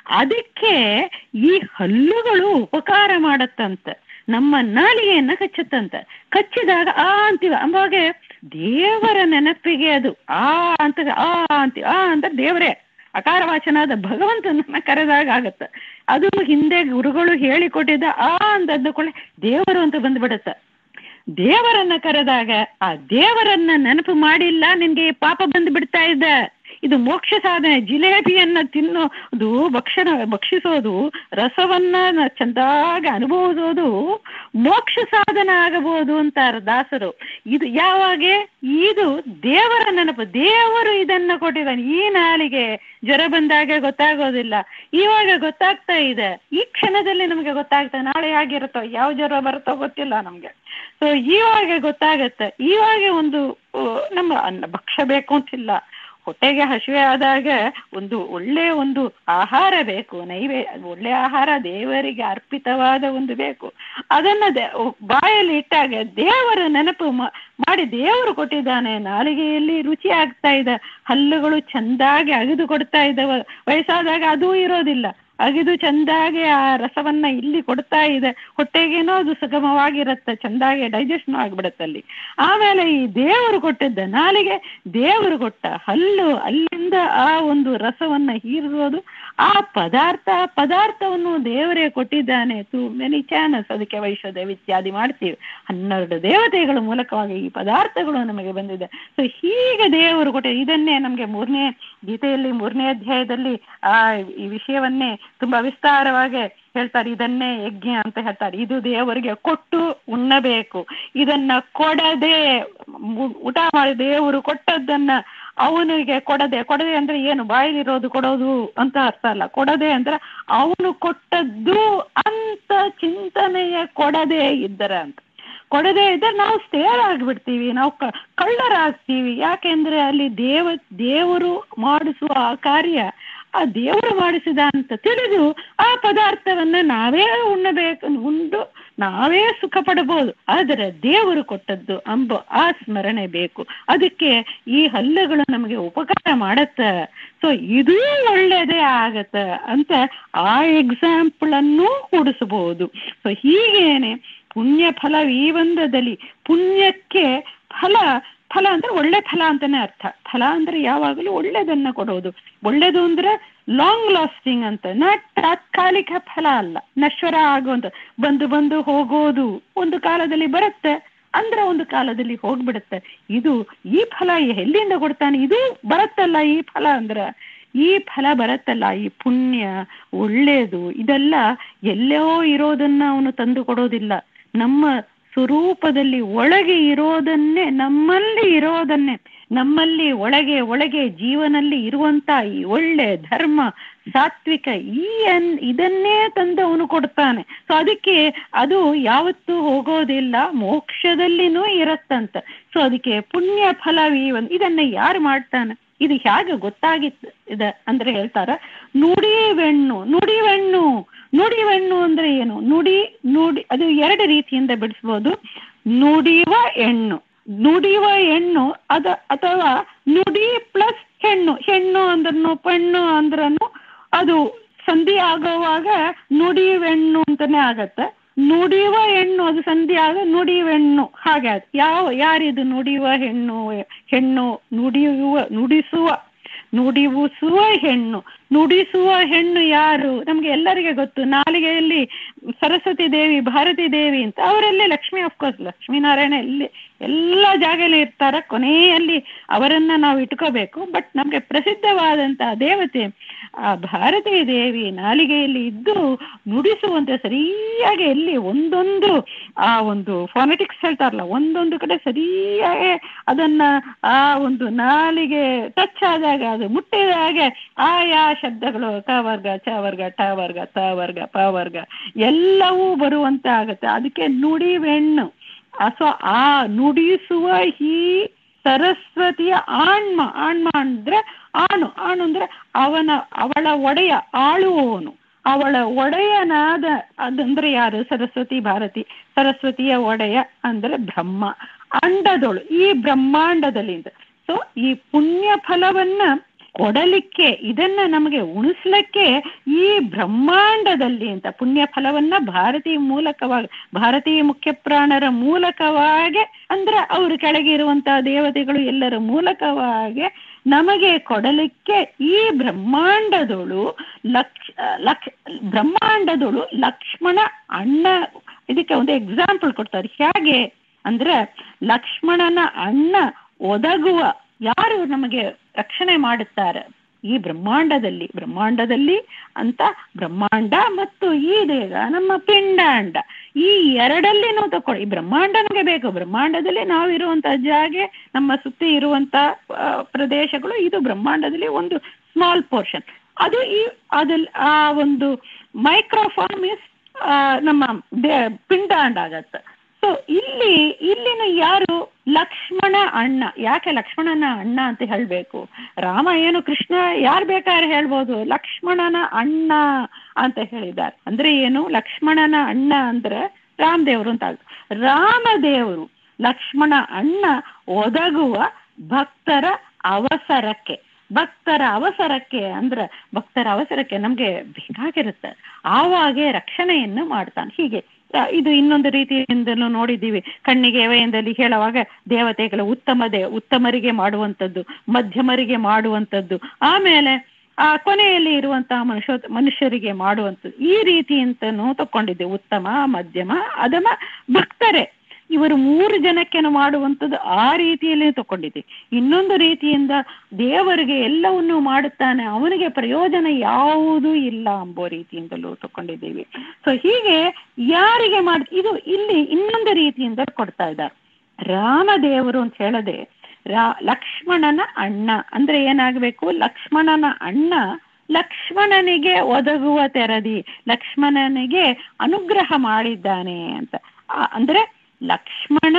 ಅದಕ್ಕೆ ಈ ಹಲ್ಲುಗಳು ಉಪಕಾರ ಮಾಡತ್ತಂತ ನಮ್ಮ ನಾಲಿಗೆಯನ್ನ ಕಚ್ಚುತ್ತಂತ ಕಚ್ಚಿದಾಗ ಆ ಅಂತೀವಿ ಅವಾಗ ದೇವರ ನೆನಪಿಗೆ ಅದು ಆ ಅಂತ ಆ ಅಂತೀವಿ ಆ ಅಂತ ದೇವರೇ ಅಕಾರ ವಾಚನಾದ ಭಗವಂತನನ್ನ ಕರೆದಾಗ ಆಗತ್ತ ಅದು ಹಿಂದೆ ಗುರುಗಳು ಹೇಳಿಕೊಟ್ಟಿದ್ದ ಆ ಅಂತ ಕೂಡ ದೇವರು ಅಂತ ಬಂದ್ಬಿಡತ್ತ ದೇವರನ್ನ ಕರೆದಾಗ ಆ ದೇವರನ್ನ ನೆನಪು ಮಾಡಿಲ್ಲ ನಿನ್ಗೆ ಪಾಪ ಬಂದು ಬಿಡ್ತಾ ಇದೆ ಇದು ಮೋಕ್ಷ ಸಾಧನೆ ಜಿಲೇಬಿಯನ್ನ ತಿನ್ನೋದು ಭಕ್ಷಣ ಭಕ್ಷಿಸೋದು ರಸವನ್ನ ಚಂದಾಗಿ ಅನುಭವಿಸೋದು ಮೋಕ್ಷ ಸಾಧನ ಆಗಬಹುದು ಅಂತಾರೆ ದಾಸರು ಇದು ಯಾವಾಗ ಇದು ದೇವರ ನೆನಪು ದೇವರು ಇದನ್ನ ಕೊಟ್ಟಿದ್ದಾನೆ ಈ ನಾಲಿಗೆ ಜ್ವರ ಬಂದಾಗ ಗೊತ್ತಾಗೋದಿಲ್ಲ ಇವಾಗ ಗೊತ್ತಾಗ್ತಾ ಇದೆ ಈ ಕ್ಷಣದಲ್ಲಿ ನಮಗೆ ಗೊತ್ತಾಗ್ತದೆ ನಾಳೆ ಹೇಗಿರುತ್ತೋ ಯಾವ ಜ್ವರ ಬರುತ್ತೋ ಗೊತ್ತಿಲ್ಲ ನಮ್ಗೆ ಸೊ ಇವಾಗ ಗೊತ್ತಾಗತ್ತೆ ಇವಾಗ ಒಂದು ನಮ್ಮ ಅನ್ನ ಭಕ್ಷ್ಯ ಬೇಕು ಅಂತಿಲ್ಲ ಹೊಟ್ಟೆಗೆ ಹಸಿವೆ ಆದಾಗ ಒಂದು ಒಳ್ಳೆ ಒಂದು ಆಹಾರ ಬೇಕು ನೈವೇ ಒಳ್ಳೆ ಆಹಾರ ದೇವರಿಗೆ ಅರ್ಪಿತವಾದ ಒಂದು ಬೇಕು ಅದನ್ನ ಬಾಯಲ್ಲಿ ಇಟ್ಟಾಗ ದೇವರ ನೆನಪು ಮಾಡಿ ದೇವರು ಕೊಟ್ಟಿದ್ದಾನೆ ನಾಲಿಗೆಯಲ್ಲಿ ರುಚಿ ಆಗ್ತಾ ಇದೆ ಹಲ್ಲುಗಳು ಚಂದಾಗಿ ಅಗಿದು ಕೊಡ್ತಾ ಇದ್ದಾವೆ ವಯಸ್ಸಾದಾಗ ಅದೂ ಇರೋದಿಲ್ಲ ಅಗಿದು ಚಂದಾಗಿ ಆ ರಸವನ್ನ ಇಲ್ಲಿ ಕೊಡ್ತಾ ಇದೆ ಹೊಟ್ಟೆಗೇನೋ ಅದು ಸುಗಮವಾಗಿರುತ್ತೆ ಚಂದಾಗಿ ಡೈಜೆಷನ್ ಆಗ್ಬಿಡುತ್ತೆ ಅಲ್ಲಿ ಆಮೇಲೆ ಈ ದೇವರು ಕೊಟ್ಟಿದ್ದ ನಾಲಿಗೆ ದೇವರು ಕೊಟ್ಟ ಹಲ್ಲು ಅಲ್ಲಿಂದ ಆ ಒಂದು ರಸವನ್ನ ಹೀರಿಸೋದು ಆ ಪದಾರ್ಥ ಪದಾರ್ಥವನ್ನು ದೇವರೇ ಕೊಟ್ಟಿದ್ದಾನೆ ಟು ಮೆನಿ ಚಾನಲ್ಸ್ ಅದಕ್ಕೆ ವೈಶ್ವದೇವ ಇತ್ಯಾದಿ ಮಾಡ್ತೀವಿ ಹನ್ನೆರಡು ದೇವತೆಗಳ ಮೂಲಕವಾಗಿ ಈ ಪದಾರ್ಥಗಳು ನಮಗೆ ಬಂದಿದೆ ಸೊ ಹೀಗೆ ದೇವರು ಕೊಟ್ಟ ಇದನ್ನೇ ನಮಗೆ ಮೂರನೇ ಗೀತೆಯಲ್ಲಿ ಮೂರನೇ ಅಧ್ಯಾಯದಲ್ಲಿ ಆ ಈ ವಿಷಯವನ್ನೇ ತುಂಬಾ ವಿಸ್ತಾರವಾಗಿ ಹೇಳ್ತಾರೆ ಇದನ್ನೇ ಯಜ್ಞ ಅಂತ ಹೇಳ್ತಾರೆ ಇದು ದೇವರಿಗೆ ಕೊಟ್ಟು ಉಣ್ಣಬೇಕು ಇದನ್ನ ಕೊಡದೆ ಊಟ ಮಾಡಿ ದೇವರು ಕೊಟ್ಟದ್ದನ್ನ ಅವನಿಗೆ ಕೊಡದೆ ಕೊಡದೆ ಅಂದ್ರೆ ಏನು ಬಾಯಲ್ಲಿರೋದು ಕೊಡೋದು ಅಂತ ಅರ್ಥ ಅಲ್ಲ ಕೊಡದೆ ಅಂದ್ರೆ ಅವನು ಕೊಟ್ಟದ್ದು ಅಂತ ಚಿಂತನೆಯ ಕೊಡದೆ ಇದ್ದರ ಅಂತ ಕೊಡದೆ ಇದ್ದರೆ ನಾವು ಸ್ಟೇರ್ ಆಗ್ಬಿಡ್ತೀವಿ ನಾವು ಕಳ್ಳರಾಗ್ತೀವಿ ಯಾಕೆಂದ್ರೆ ಅಲ್ಲಿ ದೇವ ದೇವರು ಮಾಡಿಸುವ ಆ ಕಾರ್ಯ ಆ ದೇವರು ಮಾಡಿಸಿದ ಅಂತ ತಿಳಿದು ಆ ಪದಾರ್ಥವನ್ನ ನಾವೇ ಉಣ್ಣಬೇಕು ಉಂಡು ನಾವೇ ಸುಖ ಪಡಬಹುದು ಆದರೆ ದೇವರು ಕೊಟ್ಟದ್ದು ಅಂಬ ಆ ಸ್ಮರಣೆ ಬೇಕು ಅದಕ್ಕೆ ಈ ಹಲ್ಲುಗಳು ನಮಗೆ ಉಪಕಾರ ಮಾಡತ್ತ ಸೊ ಇದೂ ಒಳ್ಳೇದೇ ಆಗತ್ತ ಅಂತ ಆ ಎಕ್ಸಾಂಪಲ್ ಅನ್ನು ಕೂಡಿಸಬಹುದು ಸೊ ಹೀಗೇನೆ ಪುಣ್ಯ ಫಲ ಈ ಒಂದದಲ್ಲಿ ಪುಣ್ಯಕ್ಕೆ ಫಲ ಫಲ ಅಂದ್ರೆ ಒಳ್ಳೆ ಫಲ ಅಂತಾನೆ ಅರ್ಥ ಫಲ ಅಂದ್ರೆ ಯಾವಾಗಲೂ ಒಳ್ಳೇದನ್ನ ಕೊಡೋದು ಒಳ್ಳೇದು ಅಂದ್ರೆ ಲಾಂಗ್ ಲಾಸ್ಟಿಂಗ್ ಅಂತ ನಾಟ್ ತಾತ್ಕಾಲಿಕ ಫಲ ಅಲ್ಲ ನಶ್ವರ ಆಗುವಂತ ಬಂದು ಬಂದು ಹೋಗೋದು ಒಂದು ಕಾಲದಲ್ಲಿ ಬರುತ್ತೆ ಅಂದ್ರೆ ಒಂದು ಕಾಲದಲ್ಲಿ ಹೋಗ್ಬಿಡುತ್ತೆ ಇದು ಈ ಫಲ ಎಲ್ಲಿಂದ ಕೊಡ್ತಾನೆ ಇದು ಬರುತ್ತಲ್ಲ ಈ ಫಲ ಅಂದ್ರೆ ಈ ಫಲ ಬರುತ್ತಲ್ಲ ಈ ಪುಣ್ಯ ಒಳ್ಳೇದು ಇದೆಲ್ಲ ಎಲ್ಲೋ ಇರೋದನ್ನ ಅವನು ತಂದು ಕೊಡೋದಿಲ್ಲ ನಮ್ಮ ಸ್ವರೂಪದಲ್ಲಿ ಒಳಗೆ ಇರೋದನ್ನೇ ನಮ್ಮಲ್ಲಿ ಇರೋದನ್ನೇ ನಮ್ಮಲ್ಲಿ ಒಳಗೆ ಒಳಗೆ ಜೀವನಲ್ಲಿ ಇರುವಂತ ಈ ಒಳ್ಳೆ ಧರ್ಮ ಸಾತ್ವಿಕ ಈ ಅನ್ ಇದನ್ನೇ ತಂದು ಅವನು ಕೊಡ್ತಾನೆ ಸೊ ಅದಕ್ಕೆ ಅದು ಯಾವತ್ತೂ ಹೋಗೋದಿಲ್ಲ ಮೋಕ್ಷದಲ್ಲಿನೂ ಇರತ್ತಂತ ಸೊ ಅದಕ್ಕೆ ಪುಣ್ಯ ಫಲವಿ ಒಂದು ಇದನ್ನ ಯಾರು ಮಾಡ್ತಾನೆ ಇದು ಹೇಗೆ ಗೊತ್ತಾಗಿತ್ತು ಇದ ಅಂದ್ರೆ ಹೇಳ್ತಾರ ನುಡಿವೆಣ್ಣು ನುಡಿವೆಣ್ಣು ನುಡಿವೆಣ್ಣು ಅಂದ್ರೆ ಏನು ನುಡಿ ನುಡಿ ಅದು ಎರಡು ರೀತಿಯಿಂದ ಬಿಡಿಸ್ಬೋದು ನುಡಿಯುವ ಹೆಣ್ಣು ನುಡಿಯುವ ಹೆಣ್ಣು ಅದ ಅಥವಾ ನುಡಿ ಪ್ಲಸ್ ಹೆಣ್ಣು ಹೆಣ್ಣು ಅಂದ್ರೂ ಪೆಣ್ಣು ಅಂದ್ರೂ ಅದು ಸಂಧಿ ಆಗುವಾಗ ನುಡಿವೆಣ್ಣು ಅಂತಾನೆ ಆಗತ್ತೆ ನುಡಿಯುವ ಹೆಣ್ಣು ಅದು ಸಂಧಿ ಆಗ ನುಡಿವೆಣ್ಣು ಹಾಗೆ ಅದು ಯಾವ ಯಾರಿದು ನುಡಿಯುವ ಹೆಣ್ಣು ಹೆಣ್ಣು ನುಡಿಯುವ ನುಡಿಸುವ ನುಡಿಸುವ ಹೆಣ್ಣು ನುಡಿಸುವ ಹೆಣ್ಣು ಯಾರು ನಮ್ಗೆ ಎಲ್ಲರಿಗೆ ಗೊತ್ತು ನಾಲಿಗೆಯಲ್ಲಿ ಸರಸ್ವತಿ ದೇವಿ ಭಾರತಿ ದೇವಿ ಅಂತ ಅವರಲ್ಲೇ ಲಕ್ಷ್ಮಿ ಅಫ್ಕೋರ್ಸ್ ಲಕ್ಷ್ಮೀನಾರಾಯಣ ಎಲ್ಲಿ ಎಲ್ಲ ಜಾಗದಲ್ಲಿ ಇರ್ತಾರ ಕೊನೆಯಲ್ಲಿ ಅವರನ್ನ ನಾವು ಇಟ್ಕೋಬೇಕು ಬಟ್ ನಮ್ಗೆ ಪ್ರಸಿದ್ಧವಾದಂತಹ ದೇವತೆ ಆ ಭಾರತೀ ದೇವಿ ನಾಲಿಗೆಯಲ್ಲಿ ಇದ್ದು ನುಡಿಸುವಂತೆ ಸರಿಯಾಗಿ ಎಲ್ಲಿ ಒಂದೊಂದು ಆ ಒಂದು ಫೋನೆಟಿಕ್ಸ್ ಹೇಳ್ತಾರಲ್ಲ ಒಂದೊಂದು ಕಡೆ ಸರಿಯಾಗಿ ಅದನ್ನ ಆ ಒಂದು ನಾಲಿಗೆ ಟಚ್ ಆದಾಗ ಅದು ಮುಟ್ಟಿದಾಗ ಆಯಾ ಶಬ್ದಗಳು ಕ ವರ್ಗ ಚ ವರ್ಗ ಟ ವರ್ಗ ತ ವರ್ಗ ಪ ವರ್ಗ ಎಲ್ಲವೂ ಬರುವಂತ ಆಗತ್ತೆ ಅದಕ್ಕೆ ನುಡಿವೆಣ್ಣು ಸೊ ಆ ನುಡಿಸುವ ಈ ಸರಸ್ವತಿಯ ಆಣ್ಮ ಆಣ್ಮ ಅಂದ್ರೆ ಆಣು ಆಣು ಅಂದ್ರೆ ಅವನ ಅವಳ ಒಡೆಯ ಆಳುವವನು ಅವಳ ಒಡೆಯನಾದ ಅದಂದ್ರೆ ಯಾರು ಸರಸ್ವತಿ ಭಾರತಿ ಸರಸ್ವತಿಯ ಒಡೆಯ ಅಂದ್ರೆ ಬ್ರಹ್ಮ ಅಂಡದೊಳು ಈ ಬ್ರಹ್ಮಾಂಡದಲ್ಲಿ ಸೊ ಈ ಪುಣ್ಯ ಫಲವನ್ನ ಕೊಡಲಿಕ್ಕೆ ಇದನ್ನ ನಮಗೆ ಉಣಿಸ್ಲಿಕ್ಕೆ ಈ ಬ್ರಹ್ಮಾಂಡದಲ್ಲಿ ಅಂತ ಪುಣ್ಯ ಫಲವನ್ನ ಭಾರತೀಯ ಮೂಲಕವಾಗಿ ಭಾರತೀಯ ಮುಖ್ಯ ಪ್ರಾಣರ ಮೂಲಕವಾಗಿ ಅಂದ್ರೆ ಅವ್ರ ಕೆಳಗೆ ಇರುವಂತಹ ದೇವತೆಗಳು ಎಲ್ಲರ ಮೂಲಕವಾಗಿ ನಮಗೆ ಕೊಡಲಿಕ್ಕೆ ಈ ಬ್ರಹ್ಮಾಂಡದಳು ಲಕ್ಷ ಲಕ್ಷ ಬ್ರಹ್ಮಾಂಡದಳು ಲಕ್ಷ್ಮಣ ಅಣ್ಣ ಇದಕ್ಕೆ ಒಂದು ಎಕ್ಸಾಂಪಲ್ ಕೊಡ್ತಾರೆ ಹೇಗೆ ಅಂದ್ರೆ ಲಕ್ಷ್ಮಣನ ಅಣ್ಣ ಒದಗುವ ಯಾರು ನಮಗೆ ರಕ್ಷಣೆ ಮಾಡುತ್ತಾರೆ ಈ ಬ್ರಹ್ಮಾಂಡದಲ್ಲಿ ಬ್ರಹ್ಮಾಂಡದಲ್ಲಿ ಅಂತ ಬ್ರಹ್ಮಾಂಡ ಮತ್ತು ಈ ದೇಹ ನಮ್ಮ ಪಿಂಡಾಂಡ ಈ ಎರಡಲ್ಲಿನೂ ತಕೊಳ್ಳಿ ಈ ಬ್ರಹ್ಮಾಂಡ ನಮಗೆ ಬೇಕು ಬ್ರಹ್ಮಾಂಡದಲ್ಲಿ ನಾವಿರುವಂತಹ ಜಾಗೆ ನಮ್ಮ ಸುತ್ತಿ ಇರುವಂತ ಪ್ರದೇಶಗಳು ಇದು ಬ್ರಹ್ಮಾಂಡದಲ್ಲಿ ಒಂದು ಸ್ಮಾಲ್ ಪೋರ್ಷನ್ ಅದು ಈ ಅದಲ್ಲಿ ಆ ಒಂದು ಮೈಕ್ರೋಫಾರ್ಮ್ ಇಸ್ ನಮ್ಮ ಪಿಂಡಾಂಡ ಆಗತ್ತೆ ಸೊ ಇಲ್ಲಿ ಇಲ್ಲಿನ ಯಾರು ಲಕ್ಷ್ಮಣ ಅಣ್ಣ ಯಾಕೆ ಲಕ್ಷ್ಮಣನ ಅಣ್ಣ ಅಂತ ಹೇಳ್ಬೇಕು ರಾಮ ಏನು ಕೃಷ್ಣ ಯಾರು ಬೇಕಾದ್ರೆ ಹೇಳ್ಬೋದು ಲಕ್ಷ್ಮಣನ ಅಣ್ಣ ಅಂತ ಹೇಳಿದ್ದಾರೆ ಅಂದ್ರೆ ಏನು ಲಕ್ಷ್ಮಣನ ಅಣ್ಣ ಅಂದ್ರೆ ರಾಮದೇವರು ಅಂತ ರಾಮದೇವರು ಲಕ್ಷ್ಮಣ ಅಣ್ಣ ಒದಗುವ ಭಕ್ತರ ಅವಸರಕ್ಕೆ ಭಕ್ತರ ಅವಸರಕ್ಕೆ ಅಂದ್ರೆ ಭಕ್ತರ ಅವಸರಕ್ಕೆ ನಮ್ಗೆ ಬೇಕಾಗಿರುತ್ತೆ ಆವಾಗೆ ರಕ್ಷಣೆಯನ್ನು ಮಾಡ್ತಾನೆ ಹೀಗೆ ಇದು ಇನ್ನೊಂದು ರೀತಿಯಿಂದಲೂ ನೋಡಿದ್ದೀವಿ ಕಣ್ಣಿಗೆ ಎವೆಯಿಂದಲೇ ಹೇಳುವಾಗ ದೇವತೆಗಳ ಉತ್ತಮ ದೇ ಉತ್ತಮರಿಗೆ ಮಾಡುವಂಥದ್ದು ಮಧ್ಯಮರಿಗೆ ಮಾಡುವಂಥದ್ದು ಆಮೇಲೆ ಆ ಕೊನೆಯಲ್ಲಿ ಇರುವಂತಹ ಮನುಷ್ಯ ಮನುಷ್ಯರಿಗೆ ಮಾಡುವಂಥದ್ದು ಈ ರೀತಿ ಅಂತನೂ ತಕೊಂಡಿದ್ದೆ ಉತ್ತಮ ಮಧ್ಯಮ ಅಧಮ ಭಕ್ತರೇ ಇವರು ಮೂರು ಜನಕ್ಕೇನು ಮಾಡುವಂಥದ್ದು ಆ ರೀತಿಯಲ್ಲಿ ತಕೊಂಡಿದ್ದೆ ಇನ್ನೊಂದು ರೀತಿಯಿಂದ ದೇವರಿಗೆ ಎಲ್ಲವನ್ನೂ ಮಾಡುತ್ತಾನೆ ಅವನಿಗೆ ಪ್ರಯೋಜನ ಯಾವುದೂ ಇಲ್ಲ ಎಂಬೋ ರೀತಿಯಿಂದಲೂ ತಕೊಂಡಿದ್ದೀವಿ ಸೊ ಹೀಗೆ ಯಾರಿಗೆ ಮಾಡ್ ಇದು ಇಲ್ಲಿ ಇನ್ನೊಂದು ರೀತಿಯಿಂದ ಕೊಡ್ತಾ ಇದ್ದಾರೆ ರಾಮದೇವರು ಅಂತ ಹೇಳದೆ ರಾ ಲಕ್ಷ್ಮಣನ ಅಣ್ಣ ಅಂದ್ರೆ ಏನಾಗಬೇಕು ಲಕ್ಷ್ಮಣನ ಅಣ್ಣ ಲಕ್ಷ್ಮಣನಿಗೆ ಒದಗುವ ತೆರದಿ ಲಕ್ಷ್ಮಣನಿಗೆ ಅನುಗ್ರಹ ಮಾಡಿದ್ದಾನೆ ಅಂತ ಅಂದ್ರೆ ಲಕ್ಷ್ಮಣ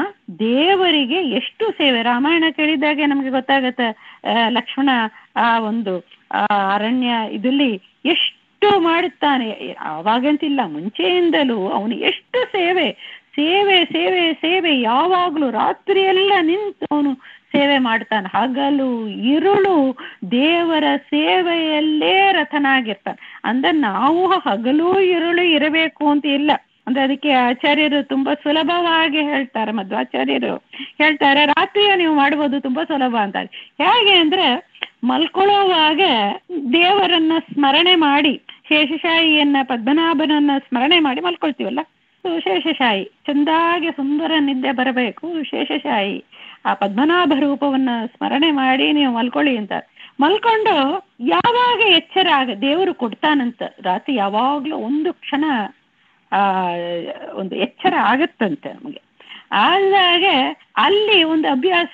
ದೇವರಿಗೆ ಎಷ್ಟು ಸೇವೆ ರಾಮಾಯಣ ಕೇಳಿದಾಗೆ ನಮಗೆ ಗೊತ್ತಾಗತ್ತೆ ಲಕ್ಷ್ಮಣ ಆ ಒಂದು ಆ ಅರಣ್ಯ ಇದಲ್ಲಿ ಎಷ್ಟು ಮಾಡುತ್ತಾನೆ ಅವಾಗಂತಿಲ್ಲ ಮುಂಚೆಯಿಂದಲೂ ಅವನು ಎಷ್ಟು ಸೇವೆ ಸೇವೆ ಸೇವೆ ಸೇವೆ ಯಾವಾಗಲೂ ರಾತ್ರಿಯೆಲ್ಲ ನಿಂತು ಅವನು ಸೇವೆ ಮಾಡ್ತಾನೆ ಹಗಲು ಇರುಳು ದೇವರ ಸೇವೆಯಲ್ಲೇ ರಥನಾಗಿರ್ತಾನೆ ಅಂದ್ರೆ ನಾವು ಹಗಲು ಇರುಳು ಇರಬೇಕು ಅಂತ ಇಲ್ಲ ಅಂದ್ರೆ ಅದಕ್ಕೆ ಆಚಾರ್ಯರು ತುಂಬಾ ಸುಲಭವಾಗಿ ಹೇಳ್ತಾರೆ ಮಧ್ವಾಚಾರ್ಯರು ಹೇಳ್ತಾರೆ ರಾತ್ರಿಯ ನೀವು ಮಾಡ್ಬೋದು ತುಂಬಾ ಸುಲಭ ಅಂತಾರೆ ಹೇಗೆ ಅಂದ್ರೆ ಮಲ್ಕೊಳ್ಳೋವಾಗ ದೇವರನ್ನ ಸ್ಮರಣೆ ಮಾಡಿ ಶೇಷಶಾಹಿಯನ್ನ ಪದ್ಮನಾಭನನ್ನ ಸ್ಮರಣೆ ಮಾಡಿ ಮಲ್ಕೊಳ್ತೀವಲ್ಲ ಶೇಷಶಾಹಿ ಚಂದಾಗಿ ಸುಂದರ ನಿದ್ದೆ ಬರಬೇಕು ಶೇಷಶಾಹಿ ಆ ಪದ್ಮನಾಭ ರೂಪವನ್ನ ಸ್ಮರಣೆ ಮಾಡಿ ನೀವು ಮಲ್ಕೊಳ್ಳಿ ಅಂತಾರೆ ಮಲ್ಕೊಂಡು ಯಾವಾಗ ಎಚ್ಚರ ಆಗ ದೇವರು ಕೊಡ್ತಾನಂತ ರಾತ್ರಿ ಯಾವಾಗ್ಲೂ ಒಂದು ಕ್ಷಣ ಆ ಒಂದು ಎಚ್ಚರ ಆಗತ್ತಂತೆ ನಮಗೆ ಆದಾಗ ಅಲ್ಲಿ ಒಂದು ಅಭ್ಯಾಸ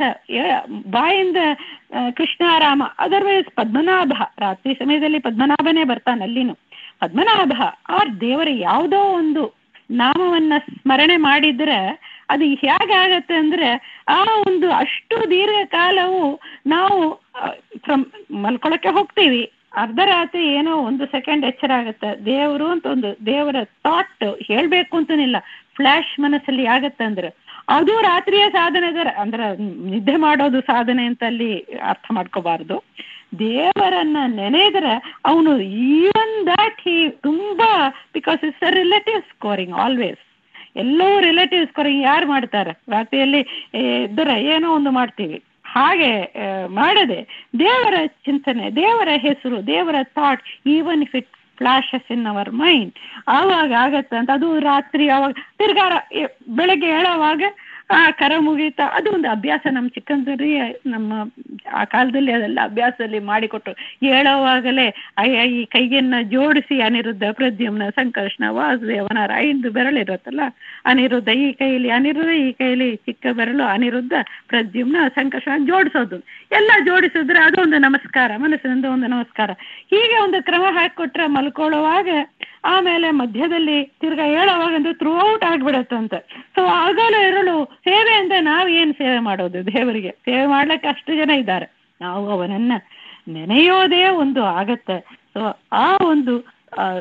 ಬಾಯಿಂದ ಕೃಷ್ಣಾರಾಮ ಅದರ್ವೈಸ್ ಪದ್ಮನಾಭ ರಾತ್ರಿ ಸಮಯದಲ್ಲಿ ಪದ್ಮನಾಭನೇ ಬರ್ತಾನೆ ಅಲ್ಲಿನು ಪದ್ಮನಾಭ ಆರ್ ದೇವರ ಯಾವುದೋ ಒಂದು ನಾಮವನ್ನ ಸ್ಮರಣೆ ಮಾಡಿದ್ರೆ ಅದು ಹೇಗಾಗತ್ತೆ ಅಂದ್ರೆ ಆ ಒಂದು ಅಷ್ಟು ದೀರ್ಘಕಾಲವು ನಾವು ಫ್ರಮ್ ಮಲ್ಕೊಳಕ್ಕೆ ಹೋಗ್ತೀವಿ ಅರ್ಧ ರಾತ್ರಿ ಏನೋ ಒಂದು ಸೆಕೆಂಡ್ ಎಚ್ಚರ ಆಗುತ್ತೆ ದೇವರು ಅಂತ ಒಂದು ದೇವರ ಥಾಟ್ ಹೇಳ್ಬೇಕು ಅಂತನಿಲ್ಲ ಫ್ಲಾಶ್ ಮನಸ್ಸಲ್ಲಿ ಆಗತ್ತೆ ಅಂದ್ರೆ ಅದು ರಾತ್ರಿಯ ಸಾಧನೆದ ಅಂದ್ರೆ ನಿದ್ದೆ ಮಾಡೋದು ಸಾಧನೆ ಅಂತ ಅಲ್ಲಿ ಅರ್ಥ ಮಾಡ್ಕೋಬಾರ್ದು ದೇವರನ್ನ ನೆನೆದ್ರೆ ಅವನು ಈವನ್ ದಟ್ ಹಿ ತುಂಬಾ because it's a relative scoring always ಎಲ್ಲವೂ ರಿಲೇಟಿವ್ ಸ್ಕೋರಿಂಗ್ ಯಾರು ಮಾಡ್ತಾರೆ ರಾತ್ರಿಯಲ್ಲಿ ಇದ್ದರ ಏನೋ ಒಂದು ಮಾಡ್ತೀವಿ ಹಾಗೆ ಮಾಡದೆ ದೇವರ ಚಿಂತನೆ ದೇವರ ಹೆಸರು ದೇವರ thought even if it flashes in our mind ಆವಾಗ ಆಗತ್ತೆ ಅಂತ ಅದು ರಾತ್ರಿ ಅವಾಗ ತಿರ್ಗಾರ ಬೆಳಗ್ಗೆ ಹೇಳೋವಾಗ ಆ ಕರ ಮುಗೀತಾ ಅದು ಒಂದು ಅಭ್ಯಾಸ ನಮ್ಮ ಚಿಕ್ಕಂದ್ರಿ ನಮ್ಮ ಆ ಕಾಲದಲ್ಲಿ ಅದೆಲ್ಲ ಅಭ್ಯಾಸದಲ್ಲಿ ಮಾಡಿಕೊಟ್ರು ಹೇಳೋವಾಗಲೇ ಅಯ್ಯ ಈ ಕೈಯನ್ನ ಜೋಡಿಸಿ ಅನಿರುದ್ಧ ಪ್ರದ್ಯುಮ್ನ ಸಂಕರ್ಷಣ ವಾಸುದೇವನ ಐದು ಬೆರಳಿರುತ್ತಲ್ಲ ಅನಿರುದ್ಧ ಈ ಕೈಲಿ ಅನಿರುದ್ಧ ಈ ಕೈಲಿ ಚಿಕ್ಕ ಬೆರಳು ಅನಿರುದ್ಧ ಪ್ರದ್ಯುಮ್ನ ಸಂಕರ್ಷಣ ಜೋಡಿಸೋದು ಎಲ್ಲ ಜೋಡಿಸಿದ್ರೆ ಅದೊಂದು ನಮಸ್ಕಾರ ಮನಸ್ಸಿನಿಂದ ಒಂದು ನಮಸ್ಕಾರ ಹೀಗೆ ಒಂದು ಕ್ರಮ ಹಾಕಿಕೊಟ್ರೆ ಮಲ್ಕೊಳ್ಳುವಾಗ ಆಮೇಲೆ ಮಧ್ಯದಲ್ಲಿ ತಿರ್ಗಾ ಹೇಳೋವಾಗ ಅಂದ್ರೆ ಥ್ರೂ ಔಟ್ ಆಗ್ಬಿಡತ್ತಂತೆ ಸೊ ಆಗಲೂ ಎರಳು ಸೇವೆ ಅಂದ್ರೆ ನಾವು ಏನು ಸೇವೆ ಮಾಡೋದು ದೇವರಿಗೆ ಸೇವೆ ಮಾಡ್ಲಿಕ್ಕೆ ಅಷ್ಟು ಜನ ಇದ್ದಾರೆ ನಾವು ಅವನನ್ನ ನೆನೆಯೋದೇ ಒಂದು ಆಗತ್ತೆ ಸೊ ಆ ಒಂದು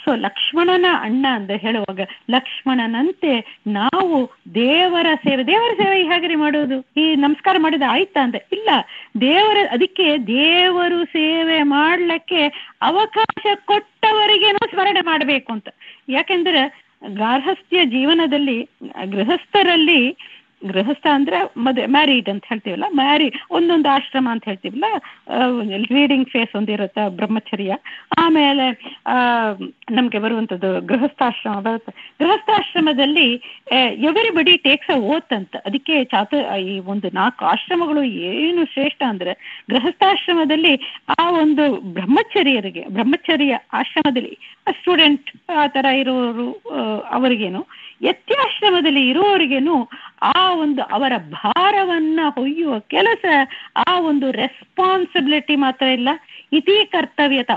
ಸೊ ಲಕ್ಷ್ಮಣನ ಅಣ್ಣ ಅಂತ ಹೇಳುವಾಗ ಲಕ್ಷ್ಮಣನಂತೆ ನಾವು ದೇವರ ಸೇವೆ ದೇವರ ಸೇವೆ ಹೇಗೆ ಮಾಡೋದು ಈ ನಮಸ್ಕಾರ ಮಾಡಿದ ಆಯ್ತಾ ಅಂತ ಇಲ್ಲ ದೇವರ ಅದಕ್ಕೆ ದೇವರು ಸೇವೆ ಮಾಡ್ಲಿಕ್ಕೆ ಅವಕಾಶ ಕೊಟ್ಟವರಿಗೇನೋ ಸ್ಮರಣೆ ಮಾಡಬೇಕು ಅಂತ ಯಾಕೆಂದ್ರೆ ಗಾರ್ಹಸ್ಥ್ಯ ಜೀವನದಲ್ಲಿ ಗೃಹಸ್ಥರಲ್ಲಿ ಗೃಹಸ್ಥ ಅಂದ್ರೆ ಮದುವೆ ಮ್ಯಾರಿಡ್ ಅಂತ ಹೇಳ್ತೀವಲ್ಲ ಮ್ಯಾರಿ ಒಂದೊಂದು ಆಶ್ರಮ ಅಂತ ಹೇಳ್ತೀವಲ್ಲ ರೀಡಿಂಗ್ ಫೇಸ್ ಒಂದಿರುತ್ತೆ ಬ್ರಹ್ಮಚರ್ಯ ಆಮೇಲೆ ಆ ನಮಗೆ ಬರುವಂಥದ್ದು ಗೃಹಸ್ಥಾಶ್ರಮ ಬರುತ್ತೆ ಗೃಹಸ್ಥಾಶ್ರಮದಲ್ಲಿ ಎವರಿಬಡಿ ಟೇಕ್ಸ್ ಅ ಓತ್ ಅಂತ ಅದಕ್ಕೆ ಚಾತು ಈ ಒಂದು ನಾಲ್ಕು ಆಶ್ರಮಗಳು ಏನು ಶ್ರೇಷ್ಠ ಅಂದ್ರೆ ಗೃಹಸ್ಥಾಶ್ರಮದಲ್ಲಿ ಆ ಒಂದು ಬ್ರಹ್ಮಚರ್ಯರಿಗೆ ಬ್ರಹ್ಮಚರ್ಯ ಆಶ್ರಮದಲ್ಲಿ ಸ್ಟೂಡೆಂಟ್ ಆ ಥರ ಇರೋರು ಅವರಿಗೇನು ಯತ್ಯಾಶ್ರಮದಲ್ಲಿ ಇರುವವರಿಗೇನು ಆ ಒಂದು ಅವರ ಭಾರವನ್ನ ಹೊಯ್ಯುವ ಕೆಲಸ ಆ ಒಂದು ರೆಸ್ಪಾನ್ಸಿಬಿಲಿಟಿ ಮಾತ್ರ ಇಲ್ಲ ಇತಿ ಕರ್ತವ್ಯತ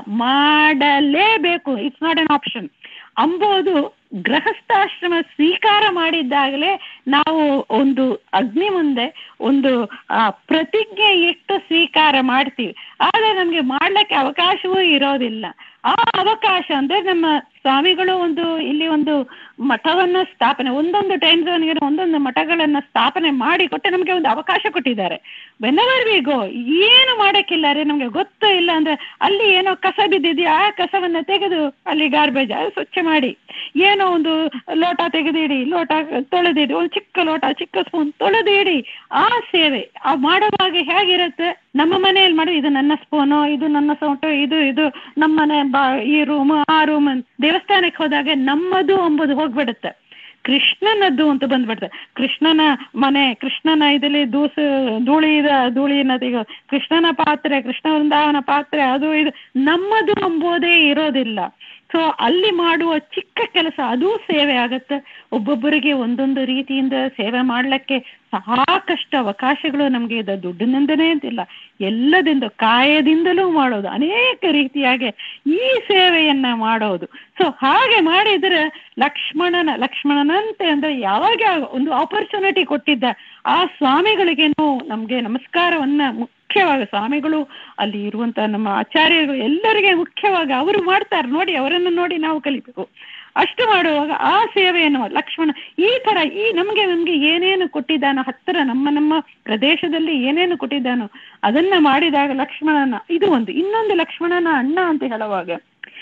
ಮಾಡಲೇಬೇಕು ಇಟ್ಸ್ ನಾಟ್ ಅನ್ ಆಪ್ಷನ್ ಅಂಬೋದು ಗೃಹಸ್ಥಾಶ್ರಮ ಸ್ವೀಕಾರ ಮಾಡಿದ್ದಾಗಲೇ ನಾವು ಒಂದು ಅಗ್ನಿ ಮುಂದೆ ಒಂದು ಪ್ರತಿಜ್ಞೆ ಇಟ್ಟು ಸ್ವೀಕಾರ ಮಾಡ್ತೀವಿ ಆದರೆ ನಮಗೆ ಮಾಡ್ಲಿಕ್ಕೆ ಅವಕಾಶವೂ ಇರೋದಿಲ್ಲ ಆ ಅವಕಾಶ ಅಂದ್ರೆ ನಮ್ಮ ಸ್ವಾಮಿಗಳು ಒಂದು ಇಲ್ಲಿ ಒಂದು ಮಠವನ್ನ ಸ್ಥಾಪನೆ ಒಂದೊಂದು ಟೈಮ್ ಝೋನ್ಗೆ ಒಂದೊಂದು ಮಠಗಳನ್ನ ಸ್ಥಾಪನೆ ಮಾಡಿ ಕೊಟ್ಟು ನಮಗೆ ಒಂದು ಅವಕಾಶ ಕೊಟ್ಟಿದ್ದಾರೆ ವೆನೆವರ್ ವಿ ಗೋ ಏನು ಮಾಡಕ್ಕಿಲ್ಲ ರೀ ನಮಗೆ ಗೊತ್ತೂ ಇಲ್ಲ ಅಂದ್ರೆ ಅಲ್ಲಿ ಏನೋ ಕಸ ಬಿದ್ದಿದೆಯಾ ಆ ಕಸವನ್ನ ತೆಗೆದು ಅಲ್ಲಿ ಗಾರ್ಬೇಜ್ ಸ್ವಚ್ಛ ಮಾಡಿ ಏನೋ ಒಂದು ಲೋಟ ತೆಗೆದಿಡಿ ಲೋಟ ತೊಳೆದಿಡಿ ಒಂದು ಚಿಕ್ಕ ಲೋಟ ಚಿಕ್ಕ ಸ್ಪೂನ್ ತೊಳೆದಿಡಿ ಆ ಸೇವೆ ಆ ಮಾಡುವಾಗ ಹೇಗಿರುತ್ತೆ ನಮ್ಮ ಮನೆಯಲ್ಲಿ ಮಾಡಿ ಇದು ನನ್ನ ಸ್ಪೂನು ಇದು ನನ್ನ ಸೌಟು ಇದು ಇದು ನಮ್ಮ ಮನೆ ಬಾ ಈ ರೂಮ್ ಆ ರೂಮ್ ದೇವಸ್ಥಾನಕ್ಕೆ ಹೋದಾಗ ನಮ್ಮದು ಎಂಬುದು ಹೋಗ್ಬಿಡುತ್ತೆ ಕೃಷ್ಣನದ್ದು ಅಂತ ಬಂದ್ಬಿಡ್ತದೆ ಕೃಷ್ಣನ ಮನೆ ಕೃಷ್ಣನ ಇದರಲ್ಲಿ ದೂಸು ಧೂಳಿದ ಧೂಳಿನ ತೆಗೋ ಕೃಷ್ಣನ ಪಾತ್ರೆ ಕೃಷ್ಣ ವೃಂದಾವನ ಪಾತ್ರೆ ಅದು ಇದು ನಮ್ಮದು ಎಂಬುದೇ ಇರೋದಿಲ್ಲ ಸೊ ಅಲ್ಲಿ ಮಾಡುವ ಚಿಕ್ಕ ಕೆಲಸ ಅದೂ ಸೇವೆ ಆಗತ್ತೆ ಒಬ್ಬೊಬ್ಬರಿಗೆ ಒಂದೊಂದು ರೀತಿಯಿಂದ ಸೇವೆ ಮಾಡಲಿಕ್ಕೆ ಸಾಕಷ್ಟು ಅವಕಾಶಗಳು ನಮಗೆ ಇದೆ ದುಡ್ಡಿನಿಂದನೇ ಅಂತಿಲ್ಲ ಎಲ್ಲದಿಂದ ಕಾಯದಿಂದಲೂ ಮಾಡೋದು ಅನೇಕ ರೀತಿಯಾಗಿ ಈ ಸೇವೆಯನ್ನ ಮಾಡೋದು ಸೊ ಹಾಗೆ ಮಾಡಿದರೆ ಲಕ್ಷ್ಮಣನ ಲಕ್ಷ್ಮಣನಂತೆ ಅಂದ್ರೆ ಯಾವಾಗ ಒಂದು ಆಪರ್ಚುನಿಟಿ ಕೊಟ್ಟಿದ್ದ ಆ ಸ್ವಾಮಿಗಳಿಗೇನು ನಮಗೆ ನಮಸ್ಕಾರವನ್ನ ಮುಖ್ಯವಾಗಿ ಸ್ವಾಮಿಗಳು ಅಲ್ಲಿ ಇರುವಂತ ನಮ್ಮ ಆಚಾರ್ಯರು ಎಲ್ಲರಿಗೆ ಮುಖ್ಯವಾಗಿ ಅವರು ಮಾಡ್ತಾರೆ ನೋಡಿ ಅವರನ್ನು ನೋಡಿ ನಾವು ಕಲಿಬೇಕು ಅಷ್ಟು ಮಾಡುವಾಗ ಆ ಸೇವೆಯನ್ನು ಲಕ್ಷ್ಮಣ ಈ ತರ ಈ ನಮಗೆ ನಮ್ಗೆ ಏನೇನು ಕೊಟ್ಟಿದ್ದಾನೋ ಹತ್ತಿರ ನಮ್ಮ ನಮ್ಮ ಪ್ರದೇಶದಲ್ಲಿ ಏನೇನು ಕೊಟ್ಟಿದ್ದಾನೋ ಅದನ್ನ ಮಾಡಿದಾಗ ಲಕ್ಷ್ಮಣನ ಇದು ಒಂದು ಇನ್ನೊಂದು ಲಕ್ಷ್ಮಣನ ಅಣ್ಣ ಅಂತ ಹೇಳುವಾಗ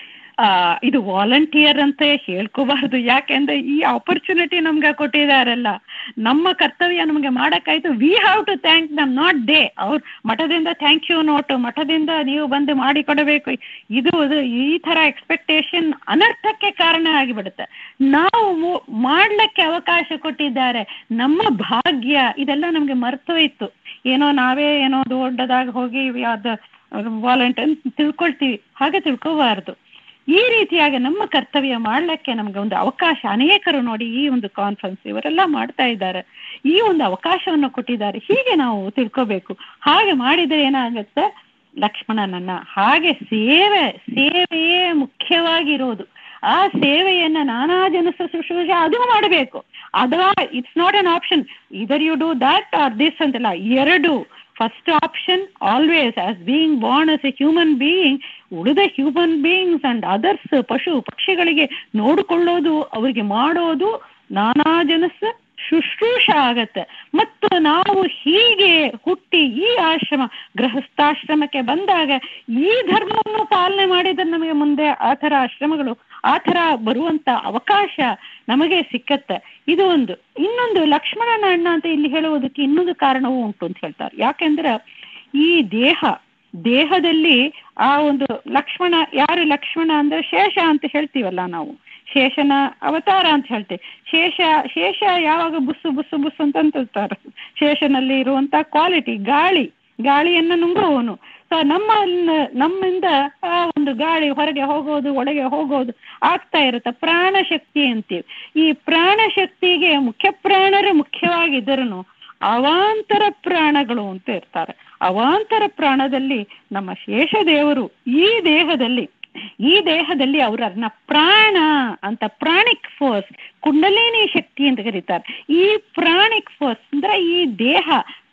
ಆ ಇದು ವಾಲಂಟಿಯರ್ ಅಂತ ಹೇಳ್ಕೋಬಾರ್ದು ಯಾಕೆಂದ್ರೆ ಈ ಆಪರ್ಚುನಿಟಿ ನಮ್ಗೆ ಕೊಟ್ಟಿದಾರಲ್ಲ ನಮ್ಮ ಕರ್ತವ್ಯ ನಮ್ಗೆ ಮಾಡಕ್ಕಾಯ್ತು we have to thank them not they ಅವ್ರ ಮಠದಿಂದ ಥ್ಯಾಂಕ್ ಯು ನೋಟು ಮಠದಿಂದ ನೀವು ಬಂದು ಮಾಡಿಕೊಡಬೇಕು ಇದು ಈ ತರ ಎಕ್ಸ್ಪೆಕ್ಟೇಷನ್ ಅನರ್ಥಕ್ಕೆ ಕಾರಣ ಆಗಿಬಿಡುತ್ತೆ ನಾವು ಮಾಡ್ಲಿಕ್ಕೆ ಅವಕಾಶ ಕೊಟ್ಟಿದ್ದಾರೆ ನಮ್ಮ ಭಾಗ್ಯ ಇದೆಲ್ಲ ನಮ್ಗೆ ಮರ್ತೋಯ್ತು ಏನೋ ನಾವೇ ಏನೋ ದೊಡ್ಡದಾಗಿ ಹೋಗಿ ಅದು ವಾಲಂಟಿಯರ್ ತಿಳ್ಕೊಳ್ತೀವಿ ಹಾಗೆ ತಿಳ್ಕೋಬಾರ್ದು ಈ ರೀತಿಯಾಗಿ ನಮ್ಮ ಕರ್ತವ್ಯ ಮಾಡ್ಲಿಕ್ಕೆ ನಮ್ಗೆ ಒಂದು ಅವಕಾಶ ಅನೇಕರು ನೋಡಿ ಈ ಒಂದು ಕಾನ್ಫರೆನ್ಸ್ ಇವರೆಲ್ಲ ಮಾಡ್ತಾ ಇದ್ದಾರೆ ಈ ಒಂದು ಅವಕಾಶವನ್ನು ಕೊಟ್ಟಿದ್ದಾರೆ ಹೀಗೆ ನಾವು ತಿಳ್ಕೋಬೇಕು ಹಾಗೆ ಮಾಡಿದ್ರೆ ಏನಾಗುತ್ತೆ ಲಕ್ಷ್ಮಣನನ್ನ ಹಾಗೆ ಸೇವೆ ಸೇವೆಯೇ ಮುಖ್ಯವಾಗಿರೋದು ಆ ಸೇವೆಯನ್ನ ನಾನಾ ಜನಸ ಶುಶ್ರೂಷೆ ಅದು ಮಾಡಬೇಕು ಅಥವಾ it's not an option either you do that or this ಅಂತಲ್ಲ ಎರಡು first option always as being born as a human being ಉಳಿದ ಹ್ಯೂಮನ್ ಬೀಯಿಂಗ್ಸ್ ಅಂಡ್ ಅದರ್ಸ್ ಪಶು ಪಕ್ಷಿಗಳಿಗೆ ನೋಡಿಕೊಳ್ಳೋದು ಅವರಿಗೆ ಮಾಡೋದು ನಾನಾ ಜನಸ ಶುಶ್ರೂಷ ಆಗತ್ತೆ ಮತ್ತು ನಾವು ಹೀಗೆ ಹುಟ್ಟಿ ಈ ಆಶ್ರಮ ಗೃಹಸ್ಥಾಶ್ರಮಕ್ಕೆ ಬಂದಾಗ ಈ ಧರ್ಮವನ್ನು ಪಾಲನೆ ಮಾಡಿದ್ರೆ ನಮಗೆ ಮುಂದೆ ಆ ಥರ ಆಶ್ರಮಗಳು ಆ ಥರ ಬರುವಂತ ಅವಕಾಶ ನಮಗೆ ಸಿಕ್ಕತ್ತೆ ಇದು ಒಂದು ಇನ್ನೊಂದು ಲಕ್ಷ್ಮಣನ ಅಣ್ಣ ಅಂತ ಇಲ್ಲಿ ಹೇಳುವುದಕ್ಕೆ ಇನ್ನೊಂದು ಕಾರಣವೂ ಉಂಟು ಅಂತ ಹೇಳ್ತಾರೆ ಯಾಕೆಂದ್ರೆ ಈ ದೇಹ ದೇಹದಲ್ಲಿ ಆ ಒಂದು ಲಕ್ಷ್ಮಣ ಯಾರು ಲಕ್ಷ್ಮಣ ಅಂದ್ರೆ ಶೇಷ ಅಂತ ಹೇಳ್ತೀವಲ್ಲ ನಾವು ಶೇಷನ ಅವತಾರ ಅಂತ ಹೇಳ್ತೇವೆ ಶೇಷ ಶೇಷ ಯಾವಾಗ ಬುಸ್ಸು ಬುಸ್ಸು ಬುಸ್ಸು ಅಂತ ಅಂತಾರೆ ಶೇಷನಲ್ಲಿ ಇರುವಂತ ಕ್ವಾಲಿಟಿ ಗಾಳಿ ಗಾಳಿಯನ್ನ ನುಂಗುವವನು ಸೊ ನಮ್ಮ ನಮ್ಮಿಂದ ಆ ಒಂದು ಗಾಳಿ ಹೊರಗೆ ಹೋಗೋದು ಒಳಗೆ ಹೋಗೋದು ಆಗ್ತಾ ಇರುತ್ತೆ ಪ್ರಾಣ ಶಕ್ತಿ ಅಂತೀವಿ ಈ ಪ್ರಾಣ ಶಕ್ತಿಗೆ ಮುಖ್ಯ ಪ್ರಾಣರು ಮುಖ್ಯವಾಗಿದ್ದರೂ ಅವಾಂತರ ಪ್ರಾಣಗಳು ಅಂತ ಇರ್ತಾರೆ ಅವಾಂತರ ಪ್ರಾಣದಲ್ಲಿ ನಮ್ಮ ಶೇಷದೇವರು ಈ ದೇಹದಲ್ಲಿ ಈ ದೇಹದಲ್ಲಿ ಅವರನ್ನ ಪ್ರಾಣ ಅಂತ ಪ್ರಾಣಿಕ್ ಫೋರ್ಸ್ ಕುಂಡಲಿನಿ ಶಕ್ತಿ ಅಂತ ಕರೀತಾರೆ ಈ ಪ್ರಾಣಿಕ್ ಫೋರ್ಸ್ ಅಂದ್ರೆ ಈ ದೇಹ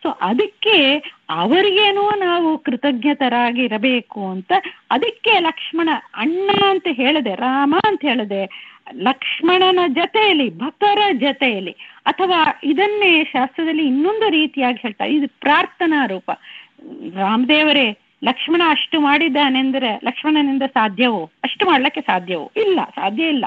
ಸೊ ಅದಕ್ಕೆ ಅವರಿಗೇನೋ ನಾವು ಕೃತಜ್ಞತರಾಗಿರಬೇಕು ಅಂತ ಅದಕ್ಕೆ ಲಕ್ಷ್ಮಣ ಅಣ್ಣ ಅಂತ ಹೇಳಿದೆ ರಾಮ ಅಂತ ಹೇಳಿದೆ ಲಕ್ಷ್ಮಣನ ಜೊತೆಯಲ್ಲಿ ಭಕ್ತರ ಜೊತೆಯಲ್ಲಿ ಅಥವಾ ಇದನ್ನೇ ಶಾಸ್ತ್ರದಲ್ಲಿ ಇನ್ನೊಂದು ರೀತಿಯಾಗಿ ಹೇಳ್ತಾರೆ ಇದು ಪ್ರಾರ್ಥನಾ ರೂಪ ರಾಮದೇವರೇ ಲಕ್ಷ್ಮಣ ಅಷ್ಟು ಮಾಡಿದ್ದಾನೆಂದ್ರೆ ಲಕ್ಷ್ಮಣನಿಂದ ಸಾಧ್ಯವೋ ಅಷ್ಟು ಮಾಡ್ಲಿಕ್ಕೆ ಸಾಧ್ಯವೋ ಇಲ್ಲ ಸಾಧ್ಯ ಇಲ್ಲ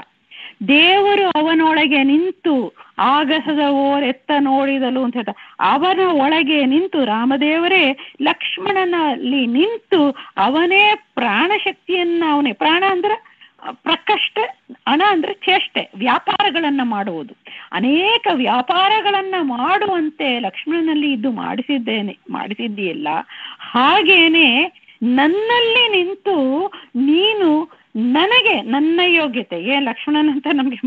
ದೇವರು ಅವನೊಳಗೆ ನಿಂತು ಆಗಸದ ಓರೆತ್ತ ನೋಡಿದಲು ಅಂತ ಹೇಳ್ತಾರೆ ಅವನ ಒಳಗೆ ನಿಂತು ರಾಮದೇವರೇ ಲಕ್ಷ್ಮಣನಲ್ಲಿ ನಿಂತು ಅವನೇ ಪ್ರಾಣಶಕ್ತಿಯನ್ನ ಅವನೇ ಪ್ರಾಣ ಅಂದ್ರೆ ಪ್ರಕಷ್ಟ ಹಣ ಅಂದ್ರೆ ಚೇಷ್ಟೆ ವ್ಯಾಪಾರಗಳನ್ನ ಮಾಡುವುದು ಅನೇಕ ವ್ಯಾಪಾರಗಳನ್ನ ಮಾಡುವಂತೆ ಲಕ್ಷ್ಮಣನಲ್ಲಿ ಇದ್ದು ಮಾಡಿಸಿದ್ದೇನೆ ಮಾಡಿಸಿದ್ದೀಯಲ್ಲ ಹಾಗೇನೆ ನನ್ನಲ್ಲಿ ನಿಂತು ನೀನು ನನಗೆ ನನ್ನ ಯೋಗ್ಯತೆಗೆ ಲಕ್ಷ್ಮಣನ್ ಅಂತ ನಮ್ಗೆ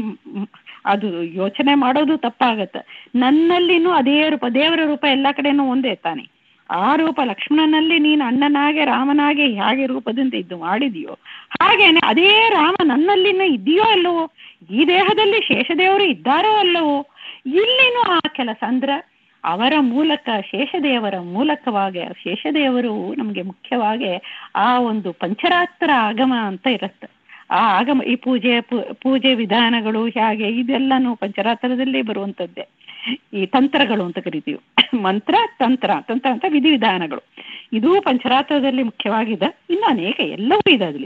ಅದು ಯೋಚನೆ ಮಾಡೋದು ತಪ್ಪಾಗತ್ತೆ ನನ್ನಲ್ಲಿನೂ ಅದೇ ರೂಪ ದೇವರ ರೂಪ ಎಲ್ಲ ಕಡೆನೂ ಒಂದೇ ತಾನೆ ಆ ರೂಪ ಲಕ್ಷ್ಮಣನಲ್ಲಿ ನೀನು ಅಣ್ಣನಾಗೆ ರಾಮನಾಗೆ ಹೇಗೆ ರೂಪದಿಂದ ಇದ್ದು ಮಾಡಿದೆಯೋ ಹಾಗೇನೆ ಅದೇ ರಾಮ ನನ್ನಲ್ಲಿನೂ ಇದೆಯೋ ಅಲ್ಲವೋ ಈ ದೇಹದಲ್ಲಿ ಶೇಷದೇವರು ಇದ್ದಾರೋ ಅಲ್ಲವೋ ಇಲ್ಲಿನೂ ಆ ಕೆಲಸ ಅಂದ್ರೆ ಅವರ ಮೂಲಕ ಶೇಷದೇವರ ಮೂಲಕವಾಗಿ ಶೇಷದೇವರು ನಮಗೆ ಮುಖ್ಯವಾಗಿ ಆ ಒಂದು ಪಂಚರಾತ್ರ ಆಗಮ ಅಂತ ಇರುತ್ತೆ ಆ ಆಗಮ ಈ ಪೂಜೆ ಪೂಜೆ ವಿಧಾನಗಳು ಹೇಗೆ ಇದೆಲ್ಲನೂ ಪಂಚರಾತ್ರದಲ್ಲೇ ಬರುವಂಥದ್ದೇ ಈ ತಂತ್ರಗಳು ಅಂತ ಕರಿತೀವಿ ಮಂತ್ರ ತಂತ್ರ ತಂತ್ರ ಅಂತ ವಿಧಿವಿಧಾನಗಳು ಇದು ಪಂಚರಾತ್ರದಲ್ಲಿ ಮುಖ್ಯವಾಗಿದೆ ಇನ್ನು ಅನೇಕ ಎಲ್ಲವೂ ಇದೆ ಅದ್ರಲ್ಲಿ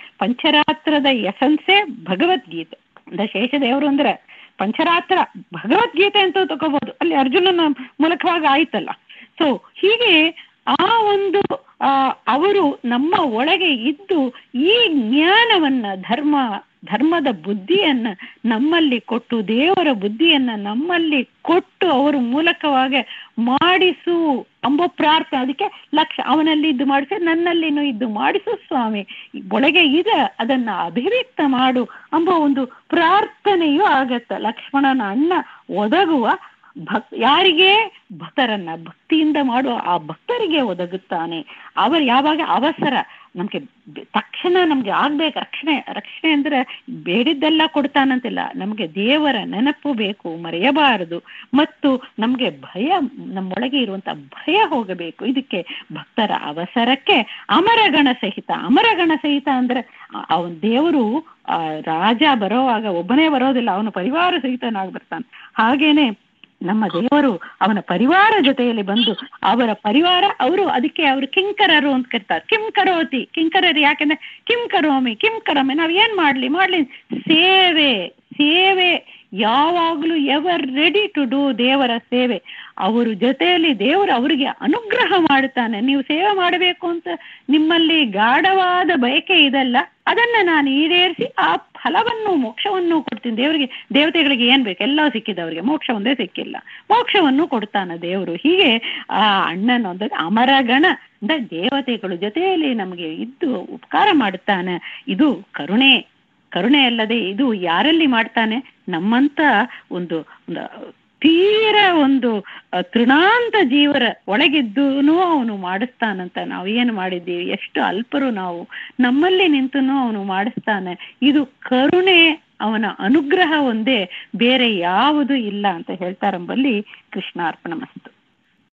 ಪಂಚರಾತ್ರದ ಎಸನ್ಸೇ ಭಗವದ್ಗೀತೆ ಅಂದ್ರೆ ಶೇಷದೇವರು ಅಂದ್ರೆ ಪಂಚರಾತ್ರ ಭಗವದ್ಗೀತೆ ಅಂತ ತಗೋಬಹುದು ಅಲ್ಲಿ ಅರ್ಜುನನ ಮೂಲಕವಾಗಿ ಆಯ್ತಲ್ಲ ಸೊ ಹೀಗೆ ಆ ಒಂದು ಆ ಅವರು ನಮ್ಮ ಒಳಗೆ ಇದ್ದು ಈ ಜ್ಞಾನವನ್ನ ಧರ್ಮ ಧರ್ಮದ ಬುದ್ಧಿಯನ್ನ ನಮ್ಮಲ್ಲಿ ಕೊಟ್ಟು ದೇವರ ಬುದ್ಧಿಯನ್ನ ನಮ್ಮಲ್ಲಿ ಕೊಟ್ಟು ಅವರ ಮೂಲಕವಾಗಿ ಮಾಡಿಸು ಅಂಬ ಪ್ರಾರ್ಥನೆ ಅದಕ್ಕೆ ಲಕ್ಷ ಅವನಲ್ಲಿ ಇದ್ದು ಮಾಡಿಸಿ ನನ್ನಲ್ಲಿನೂ ಇದ್ದು ಮಾಡಿಸು ಸ್ವಾಮಿ ಒಳಗೆ ಇದೆ ಅದನ್ನ ಅಭಿವ್ಯಕ್ತ ಮಾಡು ಅಂಬ ಒಂದು ಪ್ರಾರ್ಥನೆಯೂ ಆಗತ್ತ ಲಕ್ಷ್ಮಣನ ಅಣ್ಣ ಒದಗುವ ಭಕ್ ಯಾರಿಗೆ ಭಕ್ತರನ್ನ ಭಕ್ತಿಯಿಂದ ಮಾಡುವ ಆ ಭಕ್ತರಿಗೆ ಒದಗುತ್ತಾನೆ ಅವರು ಯಾವಾಗ ಅವಸರ ನಮ್ಗೆ ತಕ್ಷಣ ನಮ್ಗೆ ಆಗ್ಬೇಕು ರಕ್ಷಣೆ ರಕ್ಷಣೆ ಅಂದ್ರೆ ಬೇಡಿದ್ದೆಲ್ಲ ಕೊಡ್ತಾನಂತಿಲ್ಲ ನಮ್ಗೆ ದೇವರ ನೆನಪು ಬೇಕು ಮರೆಯಬಾರದು ಮತ್ತು ನಮ್ಗೆ ಭಯ ನಮ್ಮೊಳಗೆ ಇರುವಂತ ಭಯ ಹೋಗಬೇಕು ಇದಕ್ಕೆ ಭಕ್ತರ ಅವಸರಕ್ಕೆ ಅಮರಗಣ ಸಹಿತ ಅಮರಗಣ ಸಹಿತ ಅಂದ್ರೆ ಅವನ್ ದೇವರು ಆ ರಾಜ ಬರೋವಾಗ ಒಬ್ಬನೇ ಬರೋದಿಲ್ಲ ಅವನು ಪರಿವಾರ ಸಹಿತನಾಗಿ ಬರ್ತಾನೆ ಹಾಗೇನೆ ನಮ್ಮ ದೇವರು ಅವನ ಪರಿವಾರ ಜೊತೆಯಲ್ಲಿ ಬಂದು ಅವರ ಪರಿವಾರ ಅವರು ಅದಕ್ಕೆ ಅವರು ಕಿಂಕರರು ಅಂತ ಕರಿತಾರೆ ಕಿಂ ಕರೋತಿ ಕಿಂಕರರು ಯಾಕೆಂದ್ರೆ ಕಿಂ ಕರೋಮಿ ಕಿಂ ಕರೋಮಿ ನಾವ್ ಏನ್ ಮಾಡ್ಲಿ ಮಾಡ್ಲಿ ಸೇವೆ ಸೇವೆ ಯಾವಾಗ್ಲೂ ಎವರ್ ರೆಡಿ ಟು ಡೂ ದೇವರ ಸೇವೆ ಅವರು ಜೊತೆಯಲ್ಲಿ ದೇವರು ಅವರಿಗೆ ಅನುಗ್ರಹ ಮಾಡುತ್ತಾನೆ ನೀವು ಸೇವೆ ಮಾಡಬೇಕು ಅಂತ ನಿಮ್ಮಲ್ಲಿ ಗಾಢವಾದ ಬಯಕೆ ಇದಲ್ಲ ಅದನ್ನ ನಾನು ಈಡೇರಿಸಿ ಆ ಫಲವನ್ನು ಮೋಕ್ಷವನ್ನು ಕೊಡ್ತೀನಿ ದೇವರಿಗೆ ದೇವತೆಗಳಿಗೆ ಏನ್ ಬೇಕು ಎಲ್ಲ ಸಿಕ್ಕಿದೆ ಅವರಿಗೆ ಮೋಕ್ಷ ಒಂದೇ ಸಿಕ್ಕಿಲ್ಲ ಮೋಕ್ಷವನ್ನು ಕೊಡ್ತಾನೆ ದೇವರು ಹೀಗೆ ಆ ಅಣ್ಣನ ಒಂದು ಅಮರಗಣ ಅಂದ್ರೆ ದೇವತೆಗಳು ಜೊತೆಯಲ್ಲಿ ನಮಗೆ ಇದ್ದು ಉಪಕಾರ ಮಾಡುತ್ತಾನೆ ಇದು ಕರುಣೆ ಕರುಣೆ ಅಲ್ಲದೆ ಇದು ಯಾರಲ್ಲಿ ಮಾಡ್ತಾನೆ ನಮ್ಮಂತ ಒಂದು ತೀರ ಒಂದು ತೃಣಾಂತ ಜೀವರ ಒಳಗಿದ್ದೂನು ಅವನು ಮಾಡಿಸ್ತಾನಂತ ನಾವು ಏನು ಮಾಡಿದ್ದೀವಿ ಎಷ್ಟು ಅಲ್ಪರು ನಾವು ನಮ್ಮಲ್ಲಿ ನಿಂತೂ ಅವನು ಮಾಡಿಸ್ತಾನೆ ಇದು ಕರುಣೆ ಅವನ ಅನುಗ್ರಹ ಒಂದೇ ಬೇರೆ ಯಾವುದು ಇಲ್ಲ ಅಂತ ಹೇಳ್ತಾರಂಬಲ್ಲಿ ಕೃಷ್ಣಾರ್ಪಣ ಮಸ್ತು